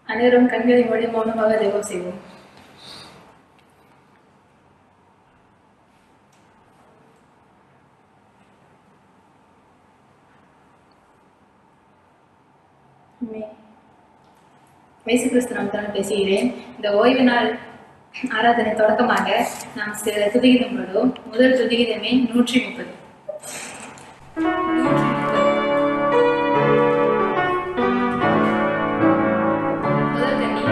அனைவரும் கண்களை மூடி மௌனமாக தெய்வம் செய்வோம் ஆமென். இயேசு கிறிஸ்து நாமத்தால் பேசுகிறேன் இந்த ஓய்வு நாள் ஆராதனை தொடக்கமாக நாம் சில துதிகிதம் பாடுவோம் முதல் துதிகிதமே நூற்றி முப்பது நூற்றி முப்பது முதல் கண்ணி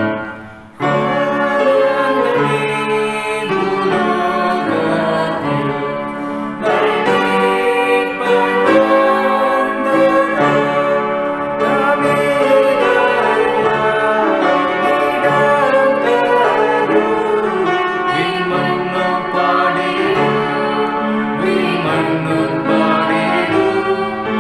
பாடி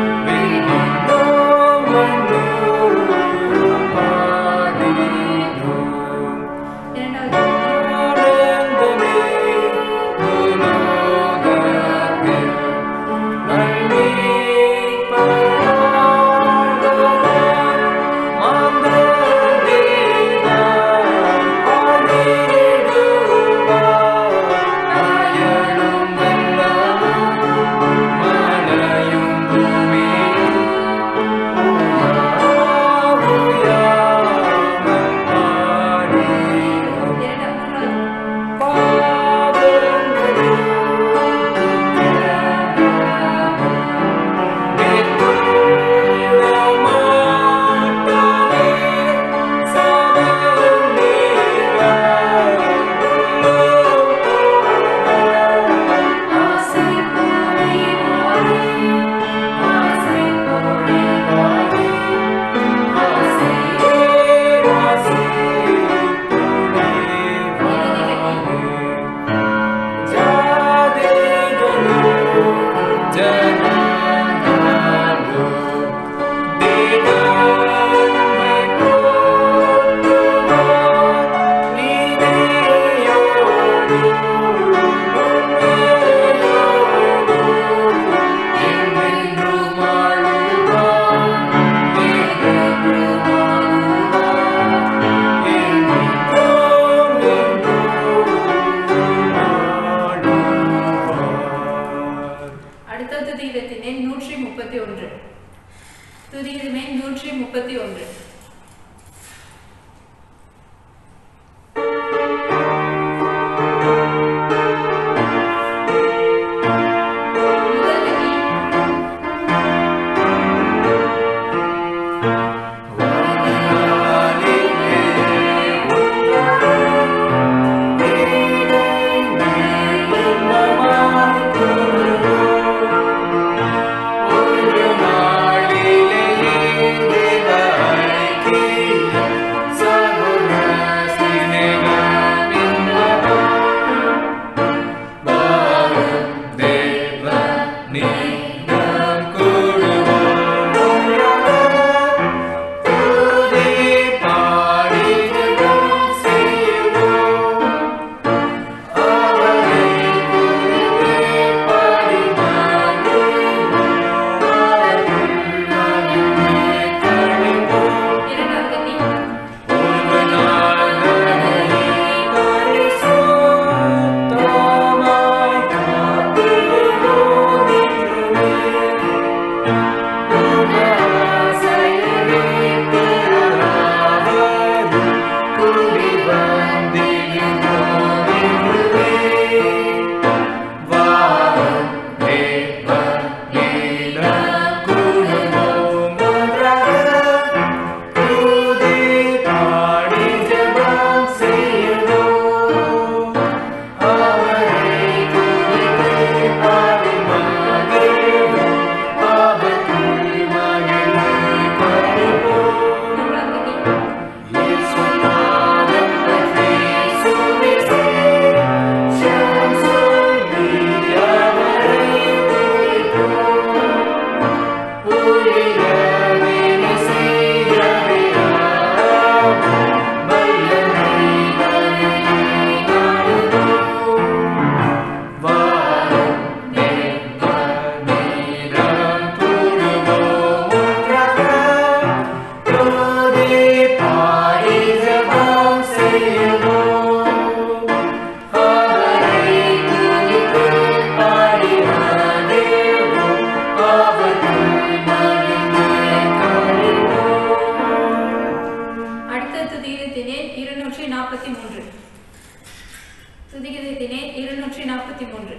துதிகிதத்தினை இருநூற்றி நாற்பத்தி மூன்று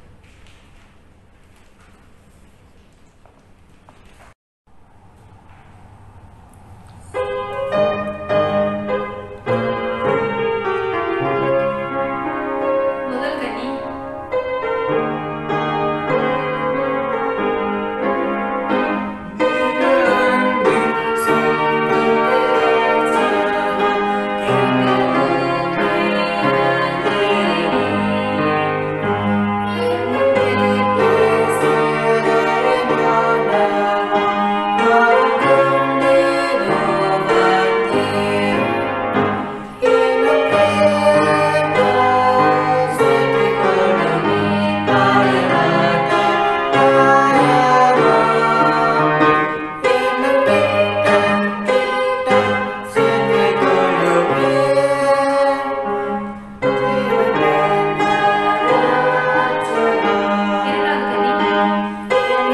முதல் கனி இரண்டாவது கனி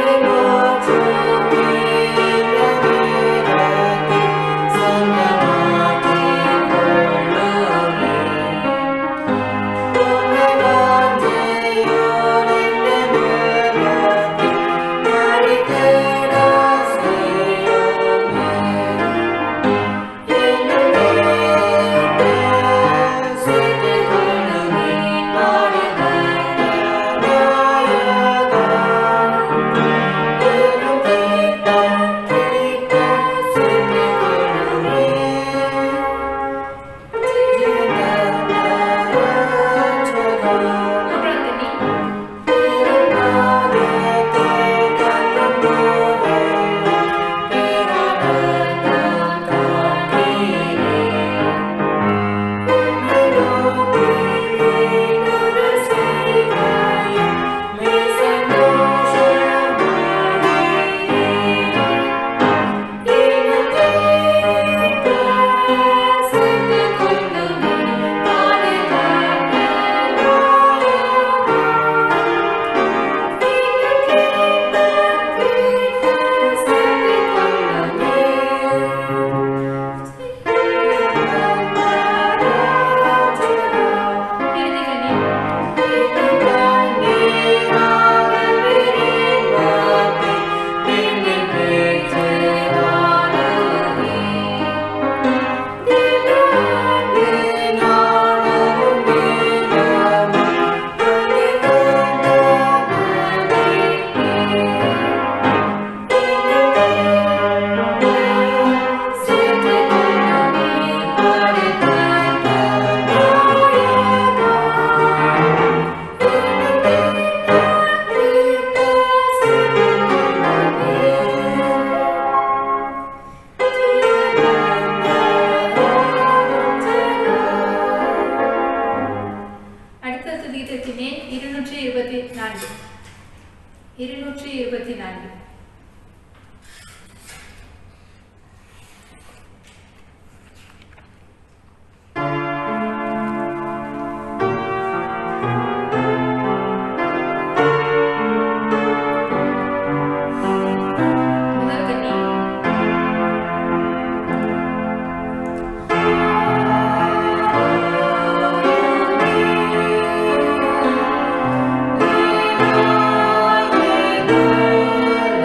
மூன்றாவது கனி இறுதி கனி அடுத்த துதிகத்தினை இருநூற்றி இருபத்தி நான்கு இருநூற்றி இருபத்தி நான்கு முதல் கனி Thank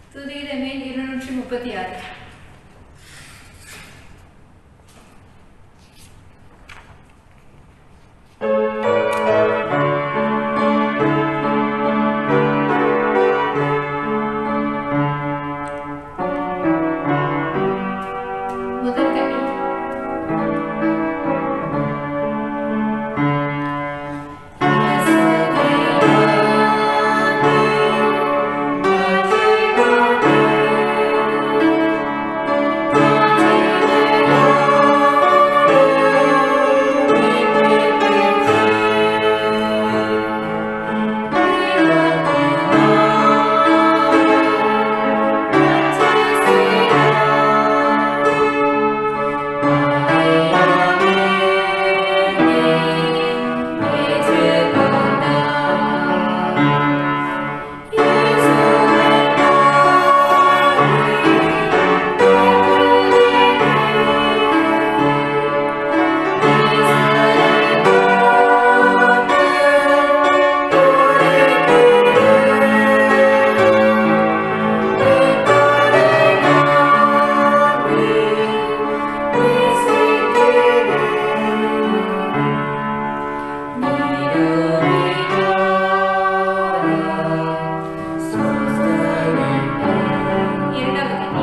துதிகிதமே இருநூற்றி முப்பத்தி ஆறு முதல் கனி இரண்டாவது கனி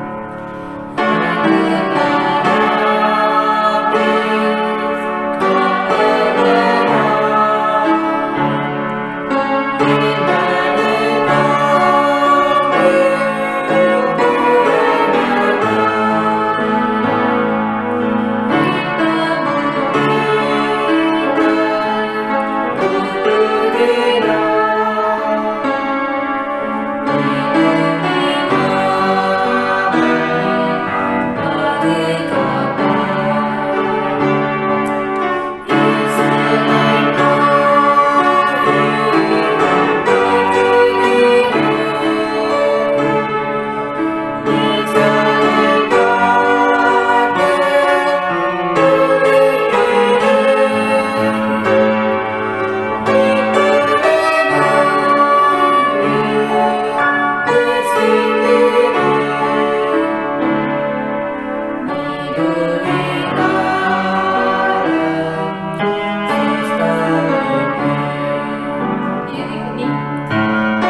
இறுதி கனி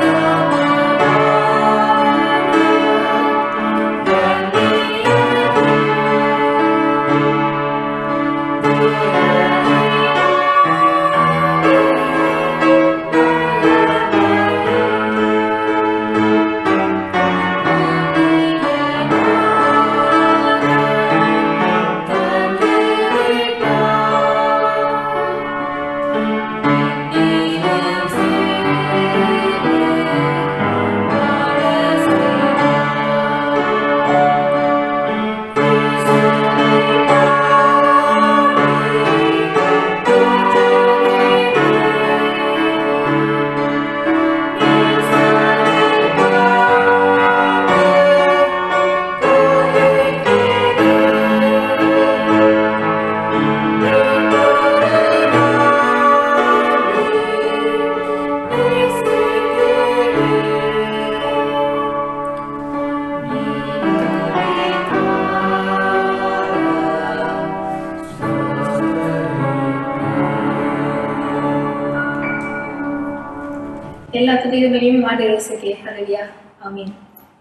எல்லா துதிகளையும் மாட்டு இயேசுக்கே ஹalleluya ஆமென்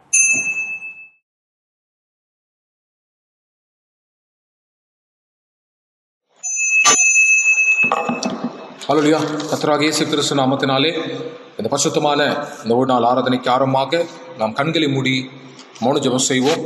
ஹalleluya கர்த்தராகிய இயேசு கிறிஸ்து நாமத்தினாலே இந்த பரிசுத்தமான இந்த ஒரு நாள் ஆராதனைக்கு ஆரம்பமாக நாம் கண்களை மூடி மௌன ஜெபம் செய்வோம்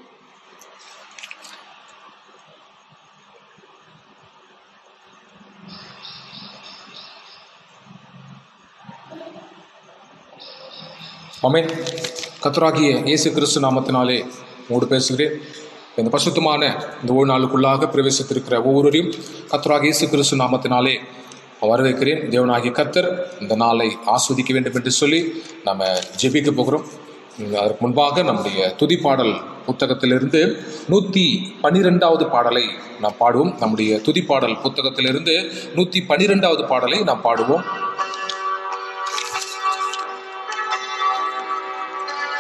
ஆமென் கர்த்தராகிய இயேசு கிறிஸ்து நாமத்தினாலே உங்களோடு பேசுகிறேன் இந்த பசுத்தமான இந்த ஒரு நாளுக்குள்ளாக பிரவேசித்திருக்கிற ஒவ்வொருவரையும் கர்த்தராகிய இயேசு கிறிஸ்து நாமத்தினாலே வரவேற்கிறேன் தேவனாகிய கர்த்தர் இந்த நாளை ஆஸ்வதிக்க வேண்டும் என்று சொல்லி நம்ம ஜெபிக்க போகிறோம் உம், அதற்கு முன்பாக நம்முடைய துதிப்பாடல் புத்தகத்திலிருந்து நூற்றி பன்னிரெண்டாவது பாடலை நாம் பாடுவோம் நம்முடைய துதிப்பாடல் புத்தகத்திலிருந்து நூற்றி பன்னிரெண்டாவது பாடலை நாம் பாடுவோம்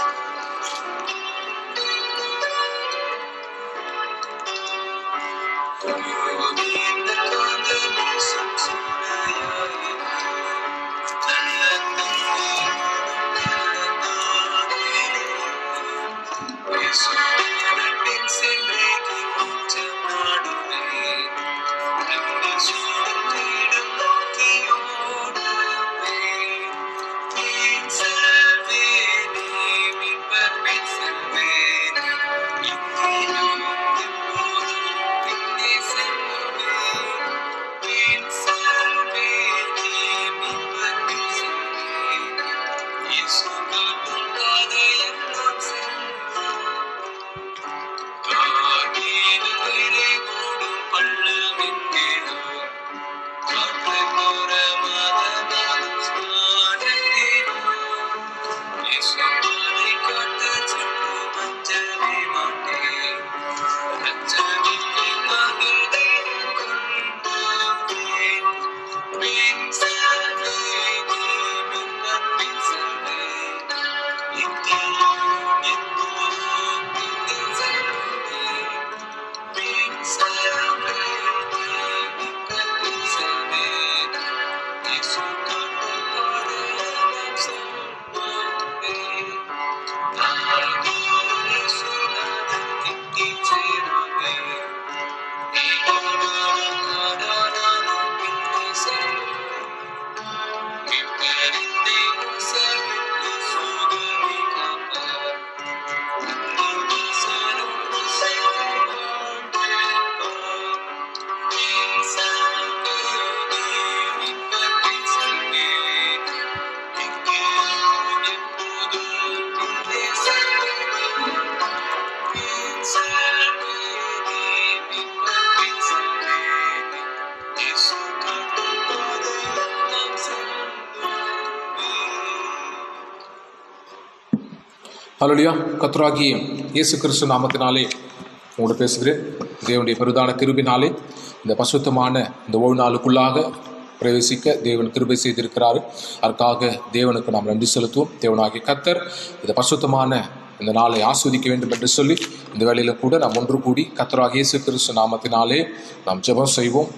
ஹalleluya கர்த்தராகிய இயேசு கிறிஸ்து நாமத்தினாலே உங்களோடு பேசுகிறேன் தேவனுடைய பெரிதான கிருபினாலே இந்த பசுத்தமான இந்த ஓய்வு நாளுக்குள்ளாக பிரவேசிக்க தேவன் கிருபை செய்திருக்கிறார் அதற்காக தேவனுக்கு நாம் நன்றி செலுத்துவோம் தேவனாகிய கத்தர் இந்த பசுத்தமான இந்த நாளை ஆஸ்வதிக்க வேண்டும் என்று சொல்லி இந்த வேளையில கூட நாம் ஒன்று கூடி கத்தராகிய இயேசு கிறிஸ்து நாமத்தினாலே நாம் ஜெபம் செய்வோம்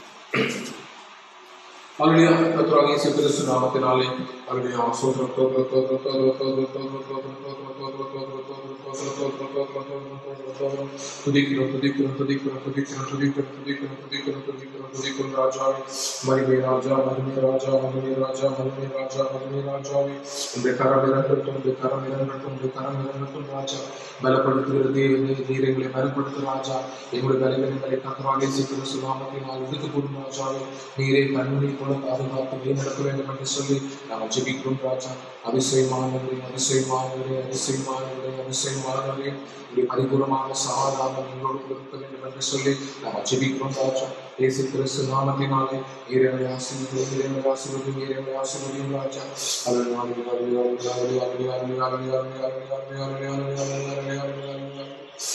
Hallelujah. கர்த்தராகிய இயேசு கிறிஸ்து நாமத்தினாலே Hallelujah. ஸ்தோத்திரம், ஸ்தோத்திரம், ஸ்தோத்திரம், ஸ்தோத்திரம், ஸ்தோத்திரம், ஸ்தோத்திரம், ஸ்தோத்திரம். துதிக்கிறோம் துதிக்கிறோம் துதிக்கிறோம் துதிக்கிறோம் துதிக்கிறோம் துதிக்கிறோம் துதிக்கிறோம் துதிக்கிறோம் துதிக்கிறோம் ராஜாவே மகிமை ராஜா மகிமை ராஜா மகிமை ராஜா மகிமை ராஜா மகிமை ராஜாவே உடைய கரம் இறங்கட்டும் உடைய கரம் இறங்கட்டும் உடைய கரம் இறங்கட்டும் ராஜா பலப்படுத்துகிற தேவனே நீர் எங்களை பலப்படுத்தும் ராஜா எங்களுடைய பலவீனங்களை கத்தராக சீக்கிரம் சுனாமத்தை நான் எடுத்து போடும் ராஜாவே நீரே கண்மணி போல பாதுகாத்து நீ நடக்க வேண்டும் என்று சொல்லி நாம் ஜெபிக்கிறோம் ராஜா அதிசயமானவரே அதிசயமானவரே அதிசயமானவரே அதிசயமானவரே உடைய பரிபூர்ணமான சமாதானம் எங்களோடு கூட இருக்க வேண்டும் என்று சொல்லி நாம் ஜெபிக்கிறோம் ராஜா இயேசு கிறிஸ்து நாமத்தினாலே இறைவனை ஆசீர்வதியும் இறைவனை ஆசீர்வதியும் இறைவனை ஆசீர்வதியும் ராஜா அல்லேலூயா அல்லேலூயா அல்லேலூயா அல்லேலூயா அல்லேலூயா அல்லேலூயா அல்லேலூயா அல்லேலூயா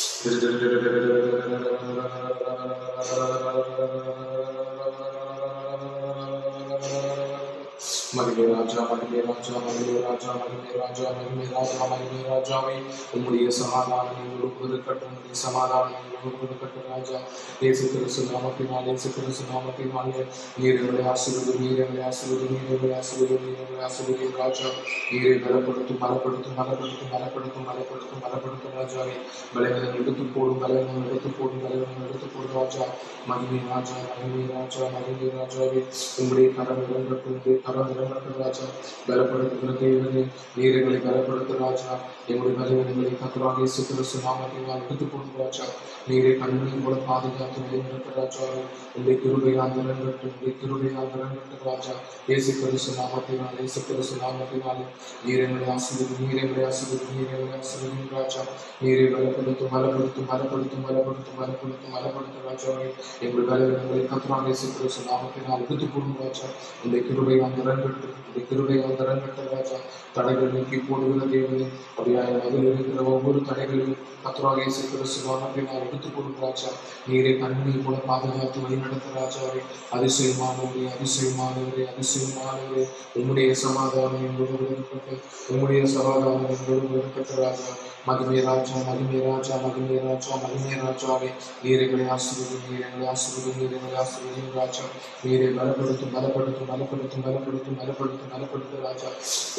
மகிமே ராஜா மகிமே ராஜா மகிமே ராஜா மகிமே ராஜா மகிமே ராஜா மகிமே ராஜாவே உம்முடைய சமாதானம் எங்களோடு இருக்கட்டும் உம்முடைய சமாதானம் எங்களோடு இருக்கட்டும் ராஜா இயேசு கிறிஸ்து நாமத்தினால் இயேசு கிறிஸ்து நாமத்தினாலே நீர் எங்களை ஆசீர்வதி நீர் எங்களை ஆசீர்வதி நீர் எங்களை ஆசீர்வதி நீர் எங்களை ஆசீர்வதி ராஜா நீரை பலப்படுத்தும் பலப்படுத்தும் பலப்படுத்தும் பலப்படுத்தும் பலப்படுத்தும் பலப்படுத்தும் ராஜாவே பலவீனம் எடுத்து போடும் பலவீனம் எடுத்து போடும் பலவீனம் எடுத்து போடும் ராஜா மகிமை ராஜா மகிமை ராஜா மகிமை ராஜாவே உங்களுடைய கரம் இறங்கட்டும் உங்களுடைய கரம் இறங்கட்டும் ராஜா பலப்படுத்துகிற தேவனே நீர்களை பலப்படுத்தும் ராஜா எங்களுடைய பலவீனங்களை கத்தராக இயேசு கிறிஸ்து நாமத்தினால் எடுத்து போடும் ராஜா நீரை கண்மணி போல பாதுகாத்து வழிநடத்த ராஜாவே உங்களுடைய கிருபையால் இறங்கட்டும் உங்களுடைய கிருபையால் இறங்கட்டும் ராஜா இயேசு கிறிஸ்து நாமத்தினால் இயேசு கிறிஸ்து நாமத்தினாலே நீரங்களை ஆசிரியர் நீரங்களை ஆசிரியர் நீரங்களை ஆசிரியர் ராஜா நீரை பலப்படுத்தும் பலப்படுத்தும் பலப்படுத்தும் பலப்படுத்தும் பலப்படுத்தும் பலப்படுத்தும் ராஜாவே எங்களுடைய பலவீனங்களை கத்தராக இயேசு கிறிஸ்து நாமத்தினால் எடுத்து போடும் ராஜா உங்களுடைய கிருபையால் இறங்கட்டும் உங்களுடைய கிருபையால் இறங்கட்டும் ராஜா தடைகள் நீக்கி போடுகிற தேவனே அப்படியாய அதில் இருக்கிற ஒவ்வொரு தடைகளையும் கத்தராக இயேசு கிறிஸ்து நாமத்தினால் எடுத்து போடும் ராஜா நீரை கண்மணி போல பாதுகாத்து வழிநடத்த ராஜாவே அதிசயமானவரே அதிசயமானவரே அதிசயமானவரே உம்முடைய சமாதானம் எங்களோடு இருக்கட்டும் உம்முடைய சமாதானம் எங்களோடு இருக்கட்டும் ராஜா மகிமே ராஜா மகிமே ராஜா மகிமே ராஜா மகிமே ராஜாவே நீரைகளை ஆசிர்வதி நீரைகளை ஆசிர்வதி நீரைகளை ஆசிர்வதி ராஜா நீரை பலப்படுத்தும் பலப்படுத்தும் பலப்படுத்தும் பலப்படுத்தும் பலப்படுத்தும் பலப்படுத்தும் ராஜா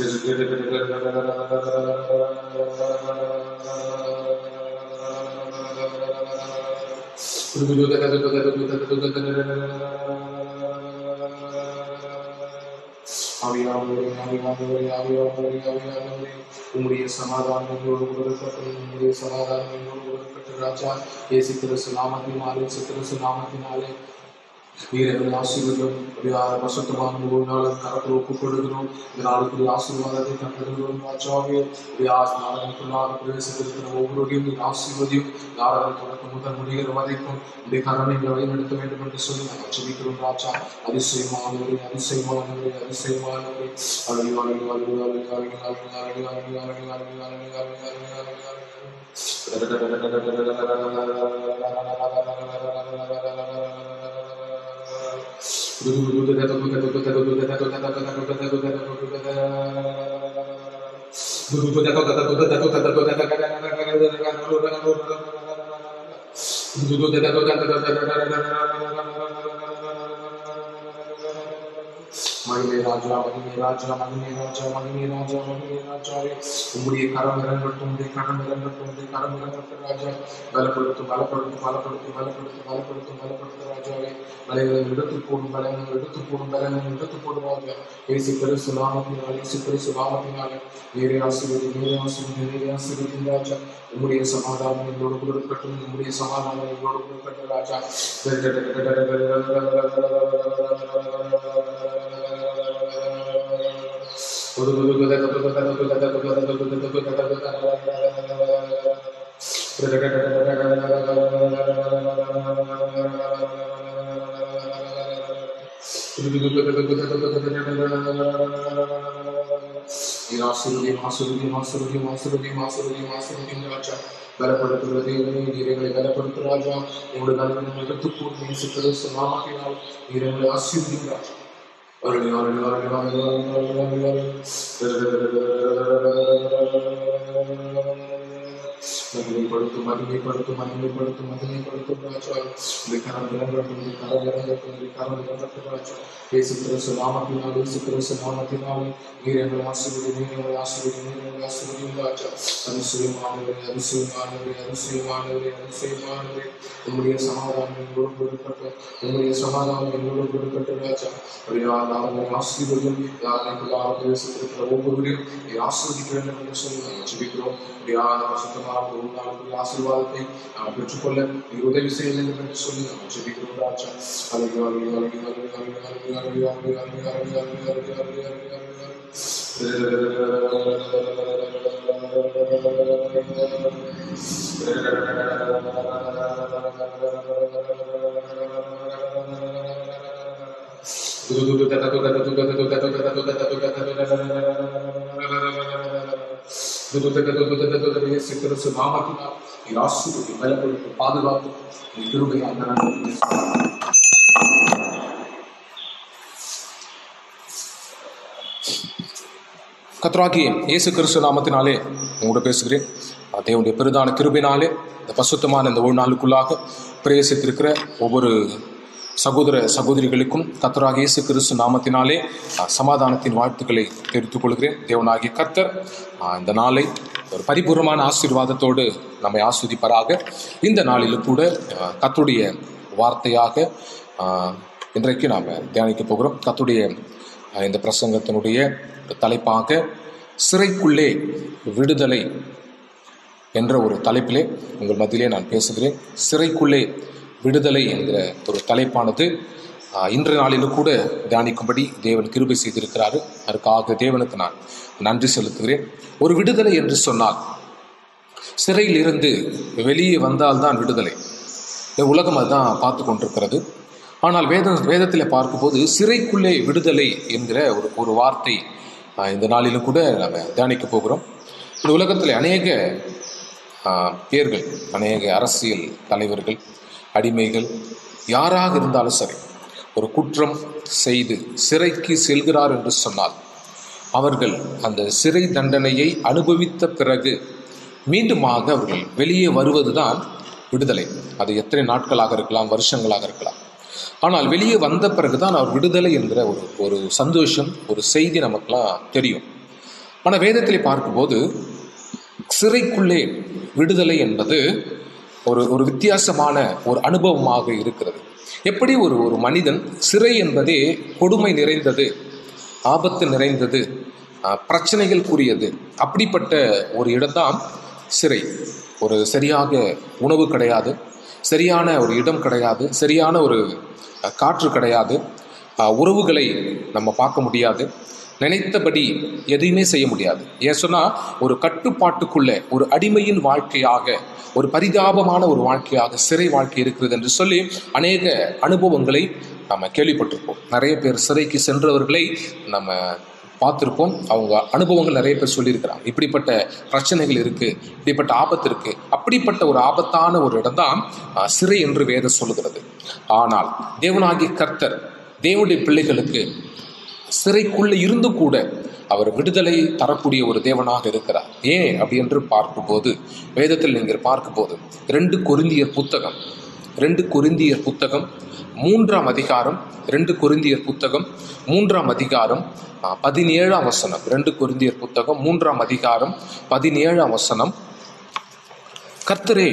ஆவியானவரே ஆவியானவரே ஆவியானவரே ஆவியானவரே உம்முடைய சமாதானம் எங்களோடு கூட இருக்கட்டும் உம்முடைய சமாதானம் எங்களோடு கூட இருக்கட்டும் ராஜா இயேசு கிறிஸ்து நாமத்தினாலே இயேசு கிறிஸ்து நாமத்தினாலே வீரர்களை ஆசீர்வதியும் பசுத்தமான ஒரு நாள் கரத்தில் ஒப்புக் கொடுக்கிறோம் இந்த நாளுக்குரிய ஆசீர்வாதத்தை கண்டிருக்கிறோம் ராஜாவே நாளுக்குள்ளாக பிரவேசத்திருக்கிற ஒவ்வொருவரையும் நீர் ஆசீர்வதியும் யாராவது தொடக்கம் முதல் முடிகிற வரைக்கும் உடைய கரணைகளை வழிநடத்த வேண்டும் என்று சொல்லி நாங்கள் ஜெபிக்கிறோம் ராஜா அதிசயமானவரே அதிசயமானவரே அதிசயமானவரே அழகு அழகு அழகு அழகு அழகு அழகு அழகு அழகு அழகு அழகு அழகு அழகு அழகு மகிமே ராஜா மகிமே ராஜா மகிமே ராஜா மகிமே ராஜா மகிமே ராஜாவே உம்முடைய கரம் இறங்கட்டும் உம்முடைய கரம் இறங்கட்டும் உம்முடைய கரம் இறங்கட்டும் ராஜா பலப்படுத்தும் பலப்படுத்தும் பலப்படுத்தும் பலப்படுத்தும் பலப்படுத்தும் பலப்படுத்தும் ராஜாவே பலைகளை எடுத்து போடும் பலங்களை எடுத்து போடும் பலங்களை எடுத்து போடும் ராஜா ஏசு பெருசு நாமத்தினால் ஏசு பெருசு நாமத்தினால நீரே ஆசீர்வதி நீரே ஆசீர்வதி நீரே ஆசீர்வதி ராஜா உம்முடைய சமாதானம் எங்களோடு கூட இருக்கட்டும் உம்முடைய சமாதானம் எங்களோடு கூட இருக்கட்டும் ராஜா ஆசிரியம் ஆசிரியம் ஆசிரியம் ஆசிரியம் ஆசிரியம் ஆசிரியம் ராஜா பலப்படுத்துகிற தேவனே நீரங்களை பலப்படுத்து ராஜா உங்களுடைய நலனை எடுத்து போட்டு நேசிக்கிறது நாமத்தினால் நீரங்களை ஆசிரியம் ராஜா அருளி அருளி அருளி அருளி அருளி அருளி மகிமைப்படுத்தும் மகிமைப்படுத்தும் மகிமைப்படுத்தும் மகிமைப்படுத்தும் ராஜா இந்த கரம் இறங்கட்டும் இந்த கரம் இறங்கட்டும் இந்த கரம் இறங்கட்டும் ராஜா இயேசு கிறிஸ்து நாமத்தினால் இயேசு கிறிஸ்து நாமத்தினால் நீர் எங்களை ஆசிரியர் நீர் எங்களை ஆசிரியர் நீர் எங்களை ஆசிரியர் ராஜா அதிசயமானவரே அதிசயமானவரே அதிசயமானவரே அதிசயமானவரே உம்முடைய சமாதானம் எங்களோடு கொடுக்கட்டும் உம்முடைய சமாதானம் எங்களோடு கொடுக்கட்டும் ராஜா அப்படியா நாங்கள் ஆசீர்வதியும் யாருக்கெல்லாம் பேசியிருக்கிற ஒவ்வொருவரையும் நீ ஆசிர்வதிக்க வேண்டும் என்று சொல்லி நாங்கள் ஜெபிக்கிறோம் அப்படியா நம்ம சுத்தமான ஒரு நாளுக்குரிய ஆசீர்வாதத்தை நாம் பெற்றுக்கொள்ள நீ உதவி செய்ய வேண்டும் என்று சொல்லி நாங்கள் ஜெபிக்கிறோம் ராஜா அருகே அருகே அருகே அருகே அருகே அருகே அருகே அருகே அருகே அருகே அருகே அருகே அருகே அருகே நாமத்தினால் நீ ஆசிரியத்தை பலப்படுத்தி பாதுகாத்து நீ கிருபையாக கத்ராகிய இயேசு கிறிஸ்து நாமத்தினாலே உங்களோட பேசுகிறேன் தேவனுடைய பெரிதான கிருபினாலே இந்த பசுத்தமான இந்த ஒரு நாளுக்குள்ளாக பிரவேசித்திருக்கிற ஒவ்வொரு சகோதர சகோதரிகளுக்கும் கத்தராக இயேசு கிறிஸ்து நாமத்தினாலே அஹ், சமாதானத்தின் வாழ்த்துக்களை தெரிவித்துக் கொள்கிறேன் தேவனாகிய கர்த்தர் அஹ், இந்த நாளை ஒரு பரிபூர்ணமான ஆசீர்வாதத்தோடு நம்மை ஆஸ்வதிப்பராக இந்த நாளிலும் கூட அஹ், கர்த்தருடைய வார்த்தையாக அஹ், இன்றைக்கு நாம் தியானிக்க போகிறோம் கர்த்தருடைய அஹ், இந்த பிரசங்கத்தினுடைய தலைப்பாக சிறைக்குள்ளே விடுதலை என்ற ஒரு தலைப்பிலே உங்கள் மத்தியிலே நான் பேசுகிறேன் சிறைக்குள்ளே விடுதலை என்கிற ஒரு தலைப்பானது ஆஹ், இன்றைய நாளிலும் கூட தியானிக்கும்படி தேவன் கிருபை செய்திருக்கிறாரு அதற்காக தேவனுக்கு நான் நன்றி செலுத்துகிறேன் ஒரு விடுதலை என்று சொன்னால் சிறையிலிருந்து வெளியே வந்தால்தான் விடுதலை இந்த உலகம் அதுதான் பார்த்து கொண்டிருக்கிறது ஆனால் வேத வேதத்தில் பார்க்கும்போது சிறைக்குள்ளே விடுதலை என்கிற ஒரு ஒரு வார்த்தை ஆஹ், இந்த நாளிலும் கூட நம்ம தியானிக்க போகிறோம் இந்த உலகத்தில் அநேக ஆஹ், பேர்கள் அநேக அரசியல் தலைவர்கள் அடிமைகள் யாராக இருந்தாலும் சரி ஒரு குற்றம் செய்து சிறைக்கு செல்கிறார் என்று சொன்னால் அவர்கள் அந்த சிறை தண்டனையை அனுபவித்த பிறகு மீண்டுமாக அவர்கள் வெளியே வருவதுதான் விடுதலை அது எத்தனை நாட்களாக இருக்கலாம் வருஷங்களாக இருக்கலாம் ஆனால் வெளியே வந்த பிறகுதான் அவர் விடுதலை என்கிற ஒரு ஒரு சந்தோஷம் ஒரு செய்தி நமக்கெல்லாம் தெரியும் ஆனால் வேதத்திலே பார்க்கும்போது சிறைக்குள்ளே விடுதலை என்பது ஒரு ஒரு வித்தியாசமான ஒரு அனுபவமாக இருக்கிறது எப்படி ஒரு ஒரு மனிதன் சிறை என்பதே கொடுமை நிறைந்தது ஆபத்து நிறைந்தது ஆஹ், பிரச்சனைகளுக்குரியது அப்படிப்பட்ட ஒரு இடம்தான் சிறை ஒரு சரியாக உணவு கிடையாது சரியான ஒரு இடம் கிடையாது சரியான ஒரு அஹ், காற்று கிடையாது ஆஹ், உறவுகளை நம்ம பார்க்க முடியாது நினைத்தபடி எதையுமே செய்ய முடியாது ஏன் சொன்னா ஒரு கட்டுப்பாட்டுக்குள்ள ஒரு அடிமையின் வாழ்க்கையாக ஒரு பரிதாபமான ஒரு வாழ்க்கையாக சிறை வாழ்க்கை இருக்கிறது என்று சொல்லி அநேக அனுபவங்களை நம்ம கேள்விப்பட்டிருப்போம் நிறைய பேர் சிறைக்கு சென்றவர்களை நம்ம பார்த்துருப்போம் அவங்க அனுபவங்கள் நிறைய பேர் சொல்லியிருக்கிறாங்க இப்படிப்பட்ட பிரச்சனைகள் இருக்கு இப்படிப்பட்ட ஆபத்து இருக்கு அப்படிப்பட்ட ஒரு ஆபத்தான ஒரு இடம்தான் அஹ், சிறை என்று வேதம் சொல்லுகிறது ஆனால் தேவனாகிய கர்த்தர் தேவனுடைய பிள்ளைகளுக்கு சிறைக்குள்ள இருந்து கூட அவர் விடுதலை தரக்கூடிய ஒரு தேவனாக இருக்கிறார் ஏன் அப்படி என்று பார்க்கும்போது வேதத்தில் நீங்கள் பார்க்கும்போது ரெண்டு கொரிந்தியர் புத்தகம் ரெண்டு கொரிந்தியர் புத்தகம் மூன்றாம் அதிகாரம் ரெண்டு கொரிந்தியர் புத்தகம் மூன்றாம் அதிகாரம் ஆ, பதினேழாம் வசனம் ரெண்டு கொரிந்தியர் புத்தகம் மூன்றாம் அதிகாரம் பதினேழாம் வசனம் கர்த்தரே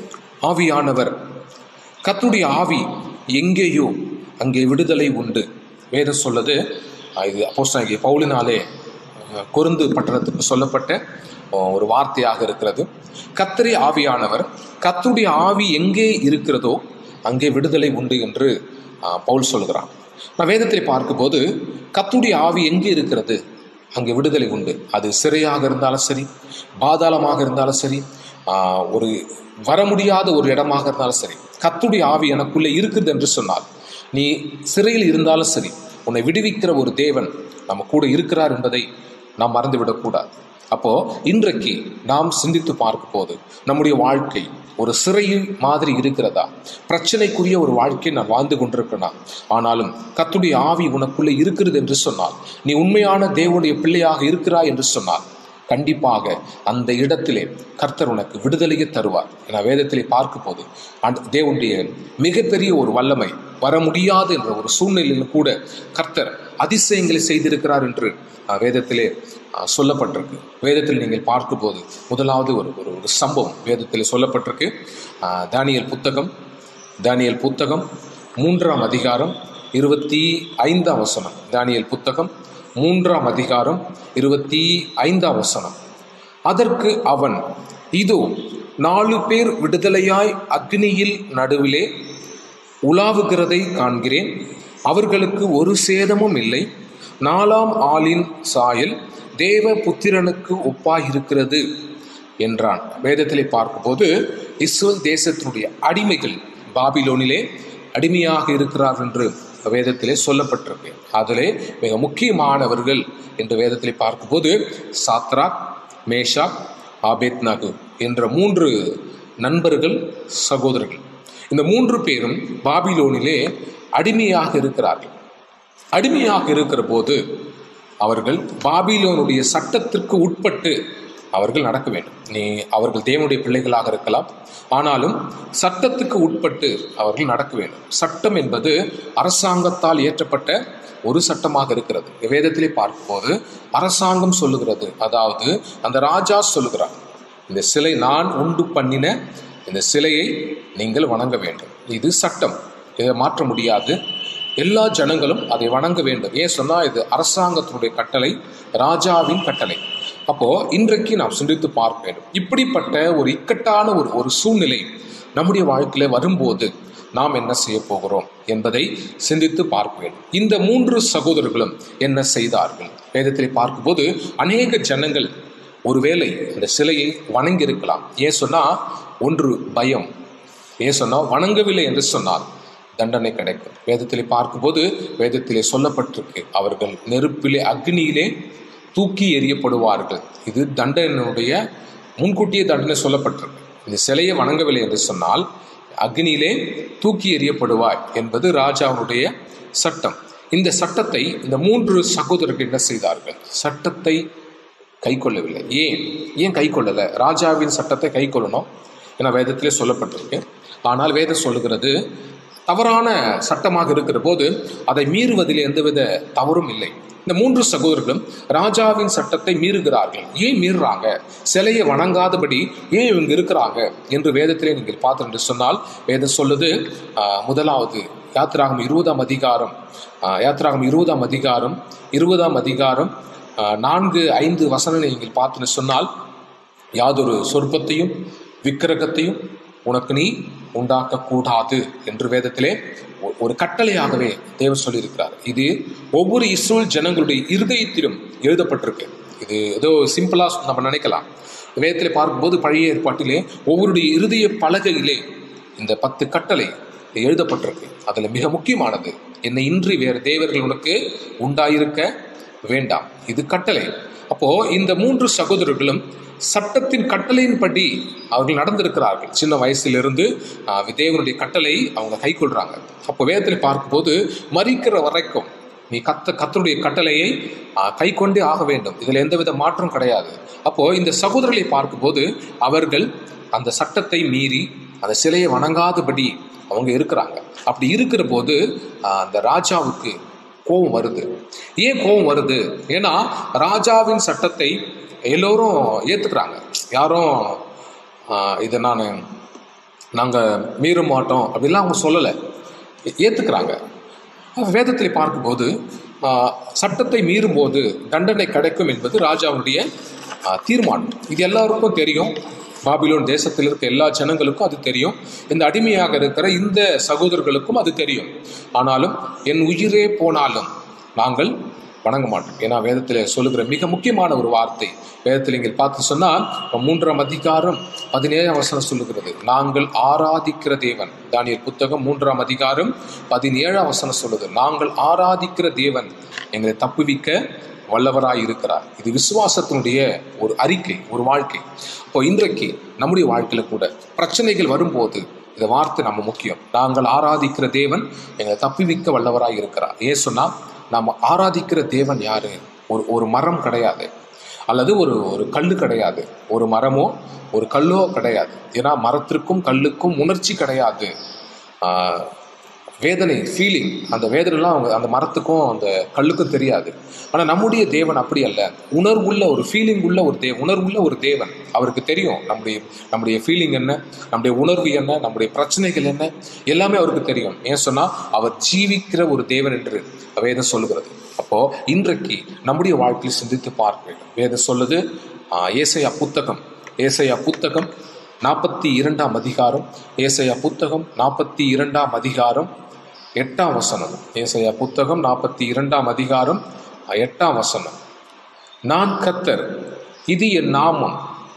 ஆவியானவர் கர்த்தருடைய ஆவி எங்கேயோ அங்கே விடுதலை உண்டு வேதம் சொல்லுது அஹ் இது அப்போஸ்தலனாகிய பவுலினாலே அஹ், கொருந்து பட்டணத்துக்கு சொல்லப்பட்ட அஹ், ஒரு வார்த்தையாக இருக்கிறது கர்த்தரே ஆவியானவர் கர்த்தருடைய ஆவி எங்கே இருக்கிறதோ அங்கே விடுதலை உண்டு என்று அஹ், பவுல் சொல்கிறான் நான் வேதத்தில் பார்க்கும்போது கர்த்தருடைய ஆவி எங்கே இருக்கிறது அங்கே விடுதலை உண்டு அது சிறையாக இருந்தாலும் சரி பாதாளமாக இருந்தாலும் சரி ஆஹ், ஒரு வர முடியாத ஒரு இடமாக இருந்தாலும் சரி கத்துடைய ஆவி எனக்குள்ளே இருக்குது என்று சொன்னால் நீ சிறையில் இருந்தாலும் சரி உன்னை விடுவிக்கிற ஒரு தேவன் நம்ம கூட இருக்கிறார் என்பதை நாம் மறந்துவிடக்கூடாது அப்போ இன்றைக்கு நாம் சிந்தித்து பார்க்கும் போது நம்முடைய வாழ்க்கை ஒரு சிறையில் மாதிரி இருக்கிறதா பிரச்சனைக்குரிய ஒரு வாழ்க்கை நான் வாழ்ந்து கொண்டிருக்கிறேனா ஆனாலும் கத்துடைய ஆவி உனக்குள்ளே இருக்கிறது என்று சொன்னால் நீ உண்மையான தேவனுடைய பிள்ளையாக இருக்கிறாய் என்று சொன்னால் கண்டிப்பாக அந்த இடத்திலே கர்த்தர் உனக்கு விடுதலையை தருவார் என வேதத்திலே பார்க்கும் போது அந்த தேவனுடைய மிகப்பெரிய ஒரு வல்லமை வர முடியாது என்ற ஒரு சூழ்நிலையில் கூட கர்த்தர் அதிசயங்களை செய்திருக்கிறார் என்று அஹ், வேதத்திலே அஹ், சொல்லப்பட்டிருக்கு வேதத்தில் நீங்கள் பார்க்கும்போது முதலாவது ஒரு ஒரு ஒரு சம்பவம் வேதத்தில் சொல்லப்பட்டிருக்கு அஹ், தானியேல் புத்தகம் தானியேல் புத்தகம் மூன்றாம் அதிகாரம் இருபத்தி ஐந்தாம் வசனம் தானியேல் புத்தகம் மூன்றாம் அதிகாரம் இருபத்தி ஐந்தாம் வசனம் அதற்கு அவன் இதோ நாலு பேர் விடுதலையாய் அக்னியில் நடுவிலே உலாவுகிறதை காண்கிறேன் அவர்களுக்கு ஒரு சேதமும் இல்லை நாலாம் ஆளின் சாயல் தேவ புத்திரனுக்கு ஒப்பாயிருக்கிறது என்றான் வேதத்திலே பார்க்கும்போது இஸ்ரேல் தேசத்தினுடைய அடிமைகள் பாபிலோனிலே அடிமையாக இருக்கிறார் என்று வேதத்திலே சொல்லப்பட்டிருக்கு அதிலே மிக முக்கியமானவர்கள் என்று வேதத்திலே பார்க்கும்போது சாத்ராக் மேஷாக் ஆபேத்நகு என்ற மூன்று நண்பர்கள் சகோதரர்கள் இந்த மூன்று பேரும் பாபிலோனிலே அடிமையாக இருக்கிறார்கள் அடிமையாக இருக்கிற போது அவர்கள் பாபிலோனுடைய சட்டத்திற்கு உட்பட்டு அவர்கள் நடக்க வேண்டும் நீ அவர்கள் தேவனுடைய பிள்ளைகளாக இருக்கலாம் ஆனாலும் சட்டத்துக்கு உட்பட்டு அவர்கள் நடக்க வேண்டும் சட்டம் என்பது அரசாங்கத்தால் இயற்றப்பட்ட ஒரு சட்டமாக இருக்கிறது வேதத்திலே பார்க்கும்போது அரசாங்கம் சொல்லுகிறது அதாவது அந்த ராஜா சொல்லுகிறார் இந்த சிலை நான் உண்டு பண்ணின இந்த சிலையை நீங்கள் வணங்க வேண்டும் இது சட்டம் இதை மாற்ற முடியாது எல்லா ஜனங்களும் அதை வணங்க வேண்டும் ஏன் சொன்னா இது அரசாங்கத்தினுடைய கட்டளை ராஜாவின் கட்டளை அப்போ இன்றைக்கு நாம் சிந்தித்து பார்க்க வேண்டும் இப்படிப்பட்ட ஒரு இக்கட்டான ஒரு ஒரு சூழ்நிலை நம்முடைய வாழ்க்கையில வரும்போது நாம் என்ன செய்ய போகிறோம் என்பதை சிந்தித்து பார்க்க வேண்டும் இந்த மூன்று சகோதரர்களும் என்ன செய்தார்கள் வேதத்திலே பார்க்கும்போது அநேக ஜனங்கள் ஒருவேளை இந்த சிலையை வணங்கி இருக்கலாம் ஏன் சொன்னா ஒன்று பயம் ஏன் சொன்னா வணங்கவில்லை என்று சொன்னால் தண்டனை கிடைக்கும் வேதத்திலே பார்க்கும்போது வேதத்திலே சொல்லப்பட்டிருக்கு அவர்கள் நெருப்பிலே அக்னியிலே தூக்கி எறியப்படுவார்கள் இது தண்டனையுடைய முன்கூட்டியே தண்டனை சொல்லப்பட்டிருக்கு இந்த சிலையை வணங்கவில்லை என்று சொன்னால் அக்னியிலே தூக்கி எறியப்படுவாய் என்பது ராஜாவுடைய சட்டம் இந்த சட்டத்தை இந்த மூன்று சகோதரர்கள் என்ன செய்தார்கள் சட்டத்தை கை கொள்ளவில்லை ஏன் ஏன் கை கொள்ளலை ராஜாவின் சட்டத்தை கை கொள்ளணும் என வேதத்திலே சொல்லப்பட்டிருக்கு ஆனால் வேதம் சொல்லுகிறது தவறான சட்டமாக இருக்கிற போது அதை மீறுவதில் எந்தவித தவறும் இல்லை இந்த மூன்று சகோதரர்களும் ராஜாவின் சட்டத்தை மீறுகிறார்கள் ஏன் மீறுறாங்க சிலையை வணங்காதபடி ஏன் இவங்க இருக்கிறாங்க என்று வேதத்திலே நீங்கள் பார்த்து என்று சொன்னால் வேதம் சொல்லுது ஆஹ், முதலாவது யாத்திராகம் இருபதாம் அதிகாரம் ஆஹ், யாத்திராகம் இருபதாம் அதிகாரம் இருபதாம் அதிகாரம் ஆஹ், நான்கு ஐந்து வசனங்களை நீங்கள் பார்த்துன்னு சொன்னால் யாதொரு சொற்பத்தையும் விக்கிரகத்தையும் உனக்கு நீ உண்டாக்கக்கூடாது என்று வேதத்திலே ஒ- ஒரு கட்டளையாகவே தேவன் சொல்லியிருக்கிறார் இது ஒவ்வொரு இஸ்ரேல் ஜனங்களுடைய இருதயத்திலும் எழுதப்பட்டிருக்கு இது ஏதோ சிம்பிளா நம்ம நினைக்கலாம் வேதத்திலே பார்க்கும்போது பழைய ஏற்பாட்டிலே ஒவ்வொருடைய இருதய பலகையிலே இந்த பத்து கட்டளை எழுதப்பட்டிருக்கு அதுல மிக முக்கியமானது என்னை இன்றி வேறு தேவர்கள் உனக்கு உண்டாயிருக்க வேண்டாம் இது கட்டளை அப்போ இந்த மூன்று சகோதரர்களும் சட்டத்தின் கட்டளையின்படி அவர்கள் நடந்திருக்கிறார்கள் சின்ன வயசிலிருந்து ஆஹ், தேவனுடைய கட்டளை அவங்க கை கொள்றாங்க அப்போ வேதத்தில் பார்க்கும்போது மறிக்கிற வரைக்கும் நீ கத்த கத்தருடைய கட்டளையை கை கொண்டே ஆக வேண்டும் இதில் எந்தவித மாற்றம் கிடையாது அப்போ இந்த சகோதரர்களை பார்க்கும்போது அவர்கள் அந்த சட்டத்தை மீறி அந்த சிலையை வணங்காதபடி அவங்க இருக்கிறாங்க அப்படி இருக்கிற போது ஆஹ், அந்த ராஜாவுக்கு கோபம் வருது ஏன் கோபம் வருது ஏன்னா ராஜாவின் சட்டத்தை எல்லோரும் ஏத்துக்கிறாங்க யாரும் ஆஹ், இதை நான் நாங்கள் மீற மாட்டோம் அப்படிலாம் அவங்க சொல்லலை ஏற்றுக்கிறாங்க வேதத்தில் பார்க்கும்போது ஆஹ், சட்டத்தை மீறும்போது தண்டனை கிடைக்கும் என்பது ராஜாவுடைய ஆஹ், தீர்மானம் இது எல்லாருக்கும் தெரியும் பாபிலோன் தேசத்தில் இருக்க எல்லா ஜனங்களுக்கும் அது தெரியும் இந்த அடிமையாக இருக்கிற இந்த சகோதரர்களுக்கும் அது தெரியும் ஆனாலும் என் உயிரே போனாலும் நாங்கள் வணங்க மாட்டோம் ஏன்னா வேதத்தில் சொல்லுகிற மிக முக்கியமான ஒரு வார்த்தை வேதத்தில் நீங்கள் பார்த்து சொன்னால் மூன்றாம் அதிகாரம் பதினேழாம் வசனம் சொல்லுகிறது நாங்கள் ஆராதிக்கிற தேவன் தானியல் புத்தகம் மூன்றாம் அதிகாரம் பதினேழாம் வசனம் சொல்லுது நாங்கள் ஆராதிக்கிற தேவன் எங்களை தப்புவிக்க வல்லவராய் இருக்கிறார் இது விசுவாசத்தினுடைய ஒரு அறிக்கை ஒரு வாழ்க்கை இப்போ இன்றைக்கு நம்முடைய வாழ்க்கையில கூட பிரச்சனைகள் வரும்போது இந்த வார்த்தை நம்ம முக்கியம் நாங்கள் ஆராதிக்கிற தேவன் எங்களை தப்புவிக்க வல்லவராய் இருக்கிறார் ஏன் சொன்னா நாம் ஆராதிக்கிற தேவன் யாரு ஒரு ஒரு மரம் கிடையாது அல்லது ஒரு ஒரு கல்லு கிடையாது ஒரு மரமோ ஒரு கல்லோ கிடையாது ஏன்னா மரத்திற்கும் கல்லுக்கும் உணர்ச்சி கிடையாது ஆஹ், வேதனை ஃபீலிங் அந்த வேதனைலாம் அவங்க அந்த மரத்துக்கும் அந்த கல்லுக்கும் தெரியாது ஆனால் நம்முடைய தேவன் அப்படி அல்ல உணர்வுள்ள ஒரு ஃபீலிங் உள்ள ஒரு தேவ உணர்வுள்ள ஒரு தேவன் அவருக்கு தெரியும் நம்முடைய நம்முடைய ஃபீலிங் என்ன நம்முடைய உணர்வு என்ன நம்முடைய பிரச்சனைகள் என்ன எல்லாமே அவருக்கு தெரியும் ஏன் சொன்னா அவர் ஜீவிக்கிற ஒரு தேவன் என்று வேதம் சொல்லுகிறது அப்போ இன்றைக்கு நம்முடைய வாழ்க்கையில் சிந்தித்து பார்க்க வேண்டும் வேதம் சொல்லுது ஆஹ், ஏசாயா புத்தகம் ஏசாயா புத்தகம் நாற்பத்தி இரண்டாம் அதிகாரம் ஏசாயா புத்தகம் நாற்பத்தி இரண்டாம் அதிகாரம் எட்டாம் வசனம் ஏசாயா புத்தகம் நாற்பத்தி இரண்டாம் அதிகாரம் எட்டாம் வசனம் நான் கத்தர் இது என் நாமம்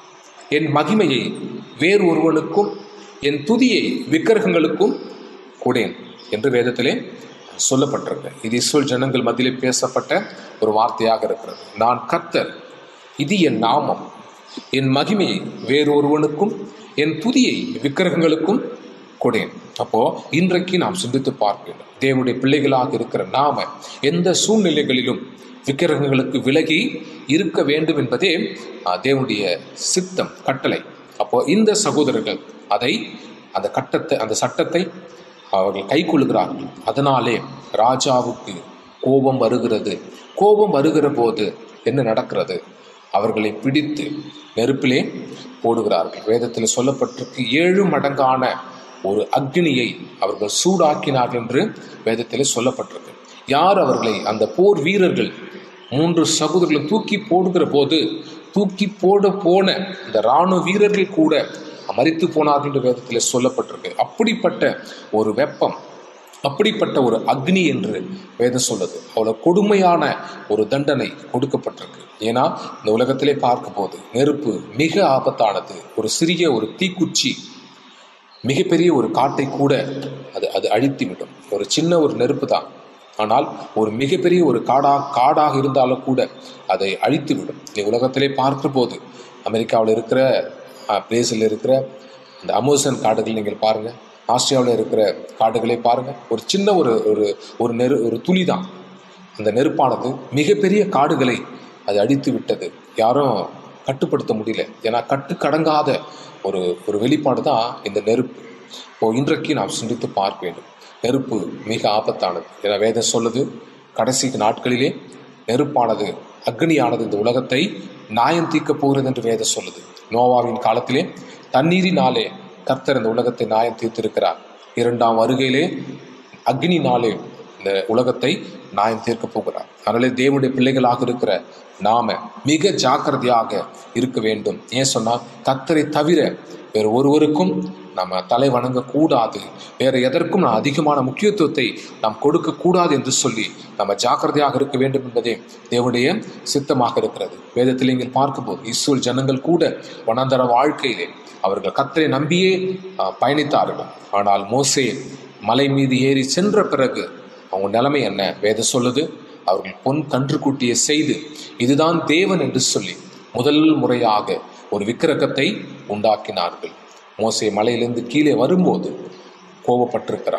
என் மகிமையை வேறு ஒருவனுக்கும் என் துதியை விக்கிரகங்களுக்கும் கொடேன் என்று வேதத்திலே சொல்லப்பட்டிருக்கு இது இஸ்ரேல் ஜனங்கள் மத்தியிலே பேசப்பட்ட ஒரு வார்த்தையாக இருக்கிறது நான் கர்த்தர் இது என் நாமம் என் மகிமையை வேறொருவனுக்கும் என் துதியை விக்கிரகங்களுக்கும் கொடேன் அப்போ இன்றைக்கு நாம் சிந்தித்து பார்க்க வேண்டும் தேவனுடைய பிள்ளைகளாக இருக்கிற நாம எந்த சூழ்நிலைகளிலும் விக்கிரகங்களுக்கு விலகி இருக்க வேண்டும் என்பதே ஆஹ், தேவனுடைய சித்தம் கட்டளை அப்போ இந்த சகோதரர்கள் அதை அந்த கட்டத்தை அந்த சட்டத்தை அவர்கள் கை கொள்கிறார்கள் அதனாலே ராஜாவுக்கு கோபம் வருகிறது கோபம் வருகிற போது என்ன நடக்கிறது அவர்களை பிடித்து நெருப்பிலே போடுகிறார்கள் வேதத்தில் சொல்லப்பட்டிருக்கு ஏழு மடங்கான ஒரு அக்னியை அவர்கள் சூடாக்கினார்கள் என்று வேதத்தில் சொல்லப்பட்டிருக்கு யார் அவர்களை அந்த போர் வீரர்கள் மூன்று சகோதரர்களும் தூக்கி போடுகிற போது தூக்கி போட போன இந்த இராணுவ வீரர்கள் கூட மரித்து போனார்கள் என்று வேதத்தில் சொல்லப்பட்டிருக்கு அப்படிப்பட்ட ஒரு வெப்பம் அப்படிப்பட்ட ஒரு அக்னி என்று வேதம் சொல்லுது அவ்வளவு கொடுமையான ஒரு தண்டனை கொடுக்கப்பட்டிருக்கு ஏன்னா இந்த உலகத்திலே பார்க்கும்போது நெருப்பு மிக ஆபத்தானது ஒரு சிறிய ஒரு தீக்குச்சி மிகப்பெரிய ஒரு காட்டை கூட அது அது அழித்து விடும் ஒரு சின்ன ஒரு நெருப்பு தான் ஆனால் ஒரு மிகப்பெரிய ஒரு காடா காடாக இருந்தாலும் கூட அதை அழித்து விடும் நீ உலகத்திலே பார்க்கிற போது அமெரிக்காவில் இருக்கிற பிரேசில் இருக்கிற அந்த அமேசான் காடுகள் நீங்கள் பாருங்க ஆஸ்திரேலியாவில் இருக்கிற காடுகளை பாருங்க ஒரு சின்ன ஒரு ஒரு ஒரு நெரு ஒரு துளி தான் அந்த நெருப்பானது மிகப்பெரிய காடுகளை அது அடித்து விட்டது யாரும் கட்டுப்படுத்த முடியல ஏன்னா கட்டுக்கடங்காத ஒரு ஒரு வெளிப்பாடு தான் இந்த நெருப்பு இப்போ இன்றைக்கு நாம் சிந்தித்து பார்க்க வேண்டும் நெருப்பு மிக ஆபத்தானது என வேதம் சொல்லுது கடைசி நாட்களிலே நெருப்பானது அக்னியானது இந்த உலகத்தை நியாயம் தீர்க்கப் போகிறது என்று வேதம் சொல்லுது நோவாவின் காலத்திலே தண்ணீரினாலே கர்த்தர் இந்த உலகத்தை நியாயம் தீர்த்திருக்கிறார் இரண்டாம் வருகையிலே அக்னினாலே இந்த உலகத்தை நியாயம் தீர்க்க போகிறார் அதனாலே தேவனுடைய பிள்ளைகளாக இருக்கிற நாம மிக ஜாக்கிரதையாக இருக்க வேண்டும் ஏன் சொன்னா கர்த்தரை தவிர வேறு ஒருவருக்கும் நம்ம தலை வணங்க கூடாது வேற எதற்கும் நான் அதிகமான முக்கியத்துவத்தை நாம் கொடுக்க கூடாது என்று சொல்லி நம்ம ஜாக்கிரதையாக இருக்க வேண்டும் என்பதே தேவனுடைய சித்தமாக இருக்கிறது வேதத்தில் நீங்கள் பார்க்கும்போது இஸ்ரேல் ஜனங்கள் கூட வனாந்தர வாழ்க்கையிலே அவர்கள் கத்தரை நம்பியே ஆஹ், பயணித்தார்கள் ஆனால் மோசே மலை மீது ஏறி சென்ற பிறகு அவங்க நிலைமை என்ன வேதம் சொல்லுது அவர்கள் பொன் கன்றுக்குட்டியை செய்து இதுதான் தேவன் என்று சொல்லி முதல் முறையாக ஒரு விக்கிரகத்தை உண்டாக்கினார்கள் மோசே மலையிலிருந்து கீழே வரும்போது கோபப்பட்டிருக்கிறார்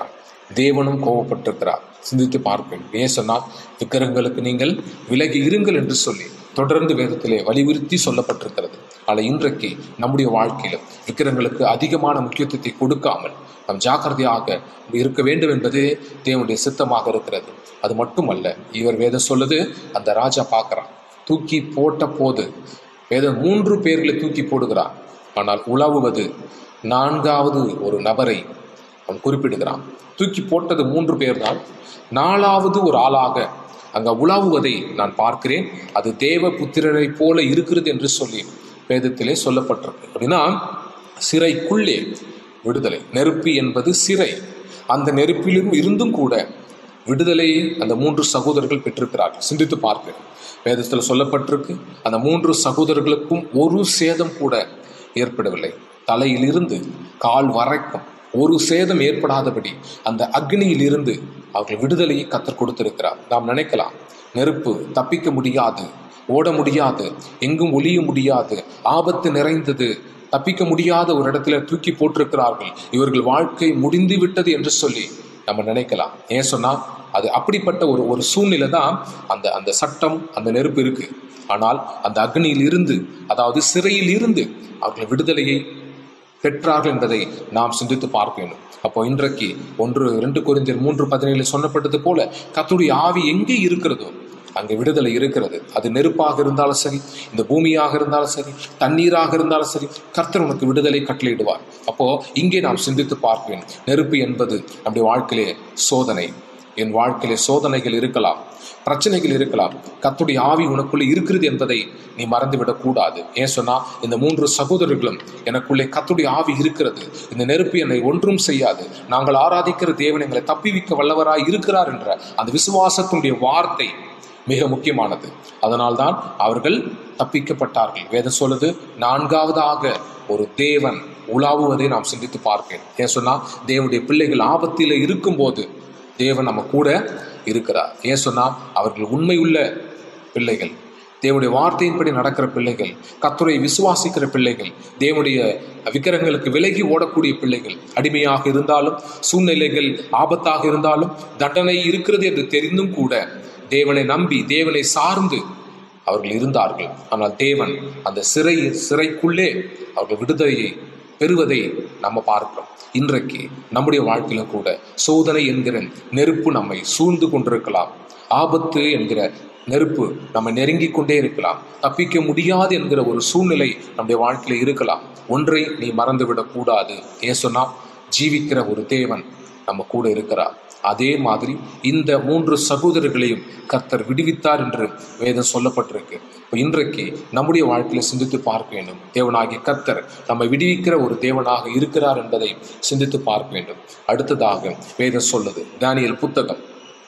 தேவனும் கோபப்பட்டிருக்கிறார் சிந்தித்து பார்ப்பேன் ஏன் சொன்னால் விக்கிரகங்களுக்கு நீங்கள் விலகி இருங்கள் என்று சொல்லி தொடர்ந்து வேதத்திலே வலியுறுத்தி சொல்லப்பட்டிருக்கிறது ஆனால் இன்றைக்கு நம்முடைய வாழ்க்கையில் விக்கிரகங்களுக்கு அதிகமான முக்கியத்துவத்தை கொடுக்காமல் நாம் ஜாக்கிரதையாக இருக்க வேண்டும் என்பது தேவனுடைய சித்தமாக இருக்கிறது அது மட்டுமல்ல இவர் வேதம் சொல்லுது அந்த ராஜா பார்க்கறான் தூக்கி போட்ட போது வேதம் மூன்று பேர்களை தூக்கி போடுகிறான் ஆனால் உலவுவது நான்காவது ஒரு நபரை அவன் குறிப்பிடுகிறான் தூக்கி போட்டது மூன்று பேர் தான் நாலாவது ஒரு ஆளாக அங்க உலாவுவதை நான் பார்க்கிறேன் அது தேவ புத்திரரை போல இருக்கிறது என்று சொல்லி வேதத்திலே சொல்லப்பட்டிருக்கு அப்படின்னா சிறைக்குள்ளே விடுதலை நெருப்பு என்பது சிறை அந்த நெருப்பிலும் இருந்தும் கூட விடுதலையை அந்த மூன்று சகோதரர்கள் பெற்றிருக்கிறார்கள் சிந்தித்து பார்க்கிறேன் வேதத்தில் சொல்லப்பட்டிருக்கு அந்த மூன்று சகோதரர்களுக்கும் ஒரு சேதம் கூட ஏற்படவில்லை தலையிலிருந்து கால் வரைக்கும் ஒரு சேதம் ஏற்படாதபடி அந்த அக்னியில் இருந்து அவர்கள் விடுதலையை கத்தர் கொடுத்திருக்கிறார் நாம் நினைக்கலாம் நெருப்பு தப்பிக்க முடியாது ஓட முடியாது எங்கும் ஒளிய முடியாது ஆபத்து நிறைந்தது தப்பிக்க முடியாத ஒரு இடத்துல தூக்கி போட்டிருக்கிறார்கள் இவர்கள் வாழ்க்கை முடிந்து விட்டது என்று சொல்லி நம்ம நினைக்கலாம் ஏன் சொன்னா அது அப்படிப்பட்ட ஒரு ஒரு சூழ்நிலை தான் அந்த அந்த சட்டம் அந்த நெருப்பு இருக்கு ஆனால் அந்த அக்னியில் இருந்து அதாவது சிறையில் இருந்து அவர்கள் விடுதலையை பெற்றார்கள் என்பதை நாம் சிந்தித்து பார்க்க வேண்டும் அப்போ இன்றைக்கு ஒன்று ரெண்டு குறிந்தியர் மூன்று பதினேழு சொன்னப்பட்டது போல கத்துடைய ஆவி எங்கே இருக்கிறதோ அங்கே விடுதலை இருக்கிறது அது நெருப்பாக இருந்தாலும் சரி இந்த பூமியாக இருந்தாலும் சரி தண்ணீராக இருந்தாலும் சரி கர்த்தர் உனக்கு விடுதலை கட்டளையிடுவார் அப்போ இங்கே நாம் சிந்தித்து பார்ப்பேன் நெருப்பு என்பது நம்முடைய வாழ்க்கையிலே சோதனை என் வாழ்க்கையிலே சோதனைகள் இருக்கலாம் பிரச்சனைகள் இருக்கலாம் கத்துடைய ஆவி உனக்குள்ளே இருக்கிறது என்பதை நீ மறந்துவிடக் கூடாது ஏன் சொன்னா இந்த மூன்று சகோதரர்களும் எனக்குள்ளே கத்துடைய ஆவி இருக்கிறது இந்த நெருப்பு என்னை ஒன்றும் செய்யாது நாங்கள் ஆராதிக்கிற தேவன் எங்களை தப்பிவிக்க வல்லவராய் இருக்கிறார் என்ற அந்த விசுவாசத்தினுடைய வார்த்தை மிக முக்கியமானது அதனால்தான் அவர்கள் தப்பிக்கப்பட்டார்கள் வேதம் சொல்லுது நான்காவதாக ஒரு தேவன் உலாவுவதை நாம் சிந்தித்து பார்ப்பேன் ஏன் சொன்னா தேவனுடைய பிள்ளைகள் ஆபத்தில் இருக்கும்போது தேவன் நம்ம கூட இருக்கிறார் ஏன் சொன்னா அவர்கள் உண்மையுள்ள பிள்ளைகள் தேவனுடைய வார்த்தையின்படி நடக்கிற பிள்ளைகள் கத்துரை விசுவாசிக்கிற பிள்ளைகள் தேவனுடைய விக்கிரகங்களுக்கு விலகி ஓடக்கூடிய பிள்ளைகள் அடிமையாக இருந்தாலும் சூழ்நிலைகள் ஆபத்தாக இருந்தாலும் தண்டனை இருக்கிறது என்று தெரிந்தும் கூட தேவனை நம்பி தேவனை சார்ந்து அவர்கள் இருந்தார்கள் ஆனால் தேவன் அந்த சிறை சிறைக்குள்ளே அவர்கள் விடுதலையை பெறுவதை நம்ம பார்க்கிறோம் இன்றைக்கு நம்முடைய வாழ்க்கையில கூட சோதனை என்கிற நெருப்பு நம்மை சூழ்ந்து கொண்டிருக்கலாம் ஆபத்து என்கிற நெருப்பு நம்ம நெருங்கி கொண்டே இருக்கலாம் தப்பிக்க முடியாது என்கிற ஒரு சூழ்நிலை நம்முடைய வாழ்க்கையில இருக்கலாம் ஒன்றை நீ மறந்துவிடக் கூடாது ஏன் சொன்னா ஜீவிக்கிற ஒரு தேவன் நம்ம கூட இருக்கிறார் அதே மாதிரி இந்த மூன்று சகோதரர்களையும் கர்த்தர் விடுவித்தார் என்று வேதம் சொல்லப்பட்டிருக்கு இப்போ இன்றைக்கு நம்முடைய வாழ்க்கையில சிந்தித்து பார்க்க வேண்டும் தேவனாகிய கர்த்தர் நம்மை விடுவிக்கிற ஒரு தேவனாக இருக்கிறார் என்பதை சிந்தித்து பார்க்க வேண்டும் அடுத்ததாக வேதம் சொல்லுது தானியல் புத்தகம்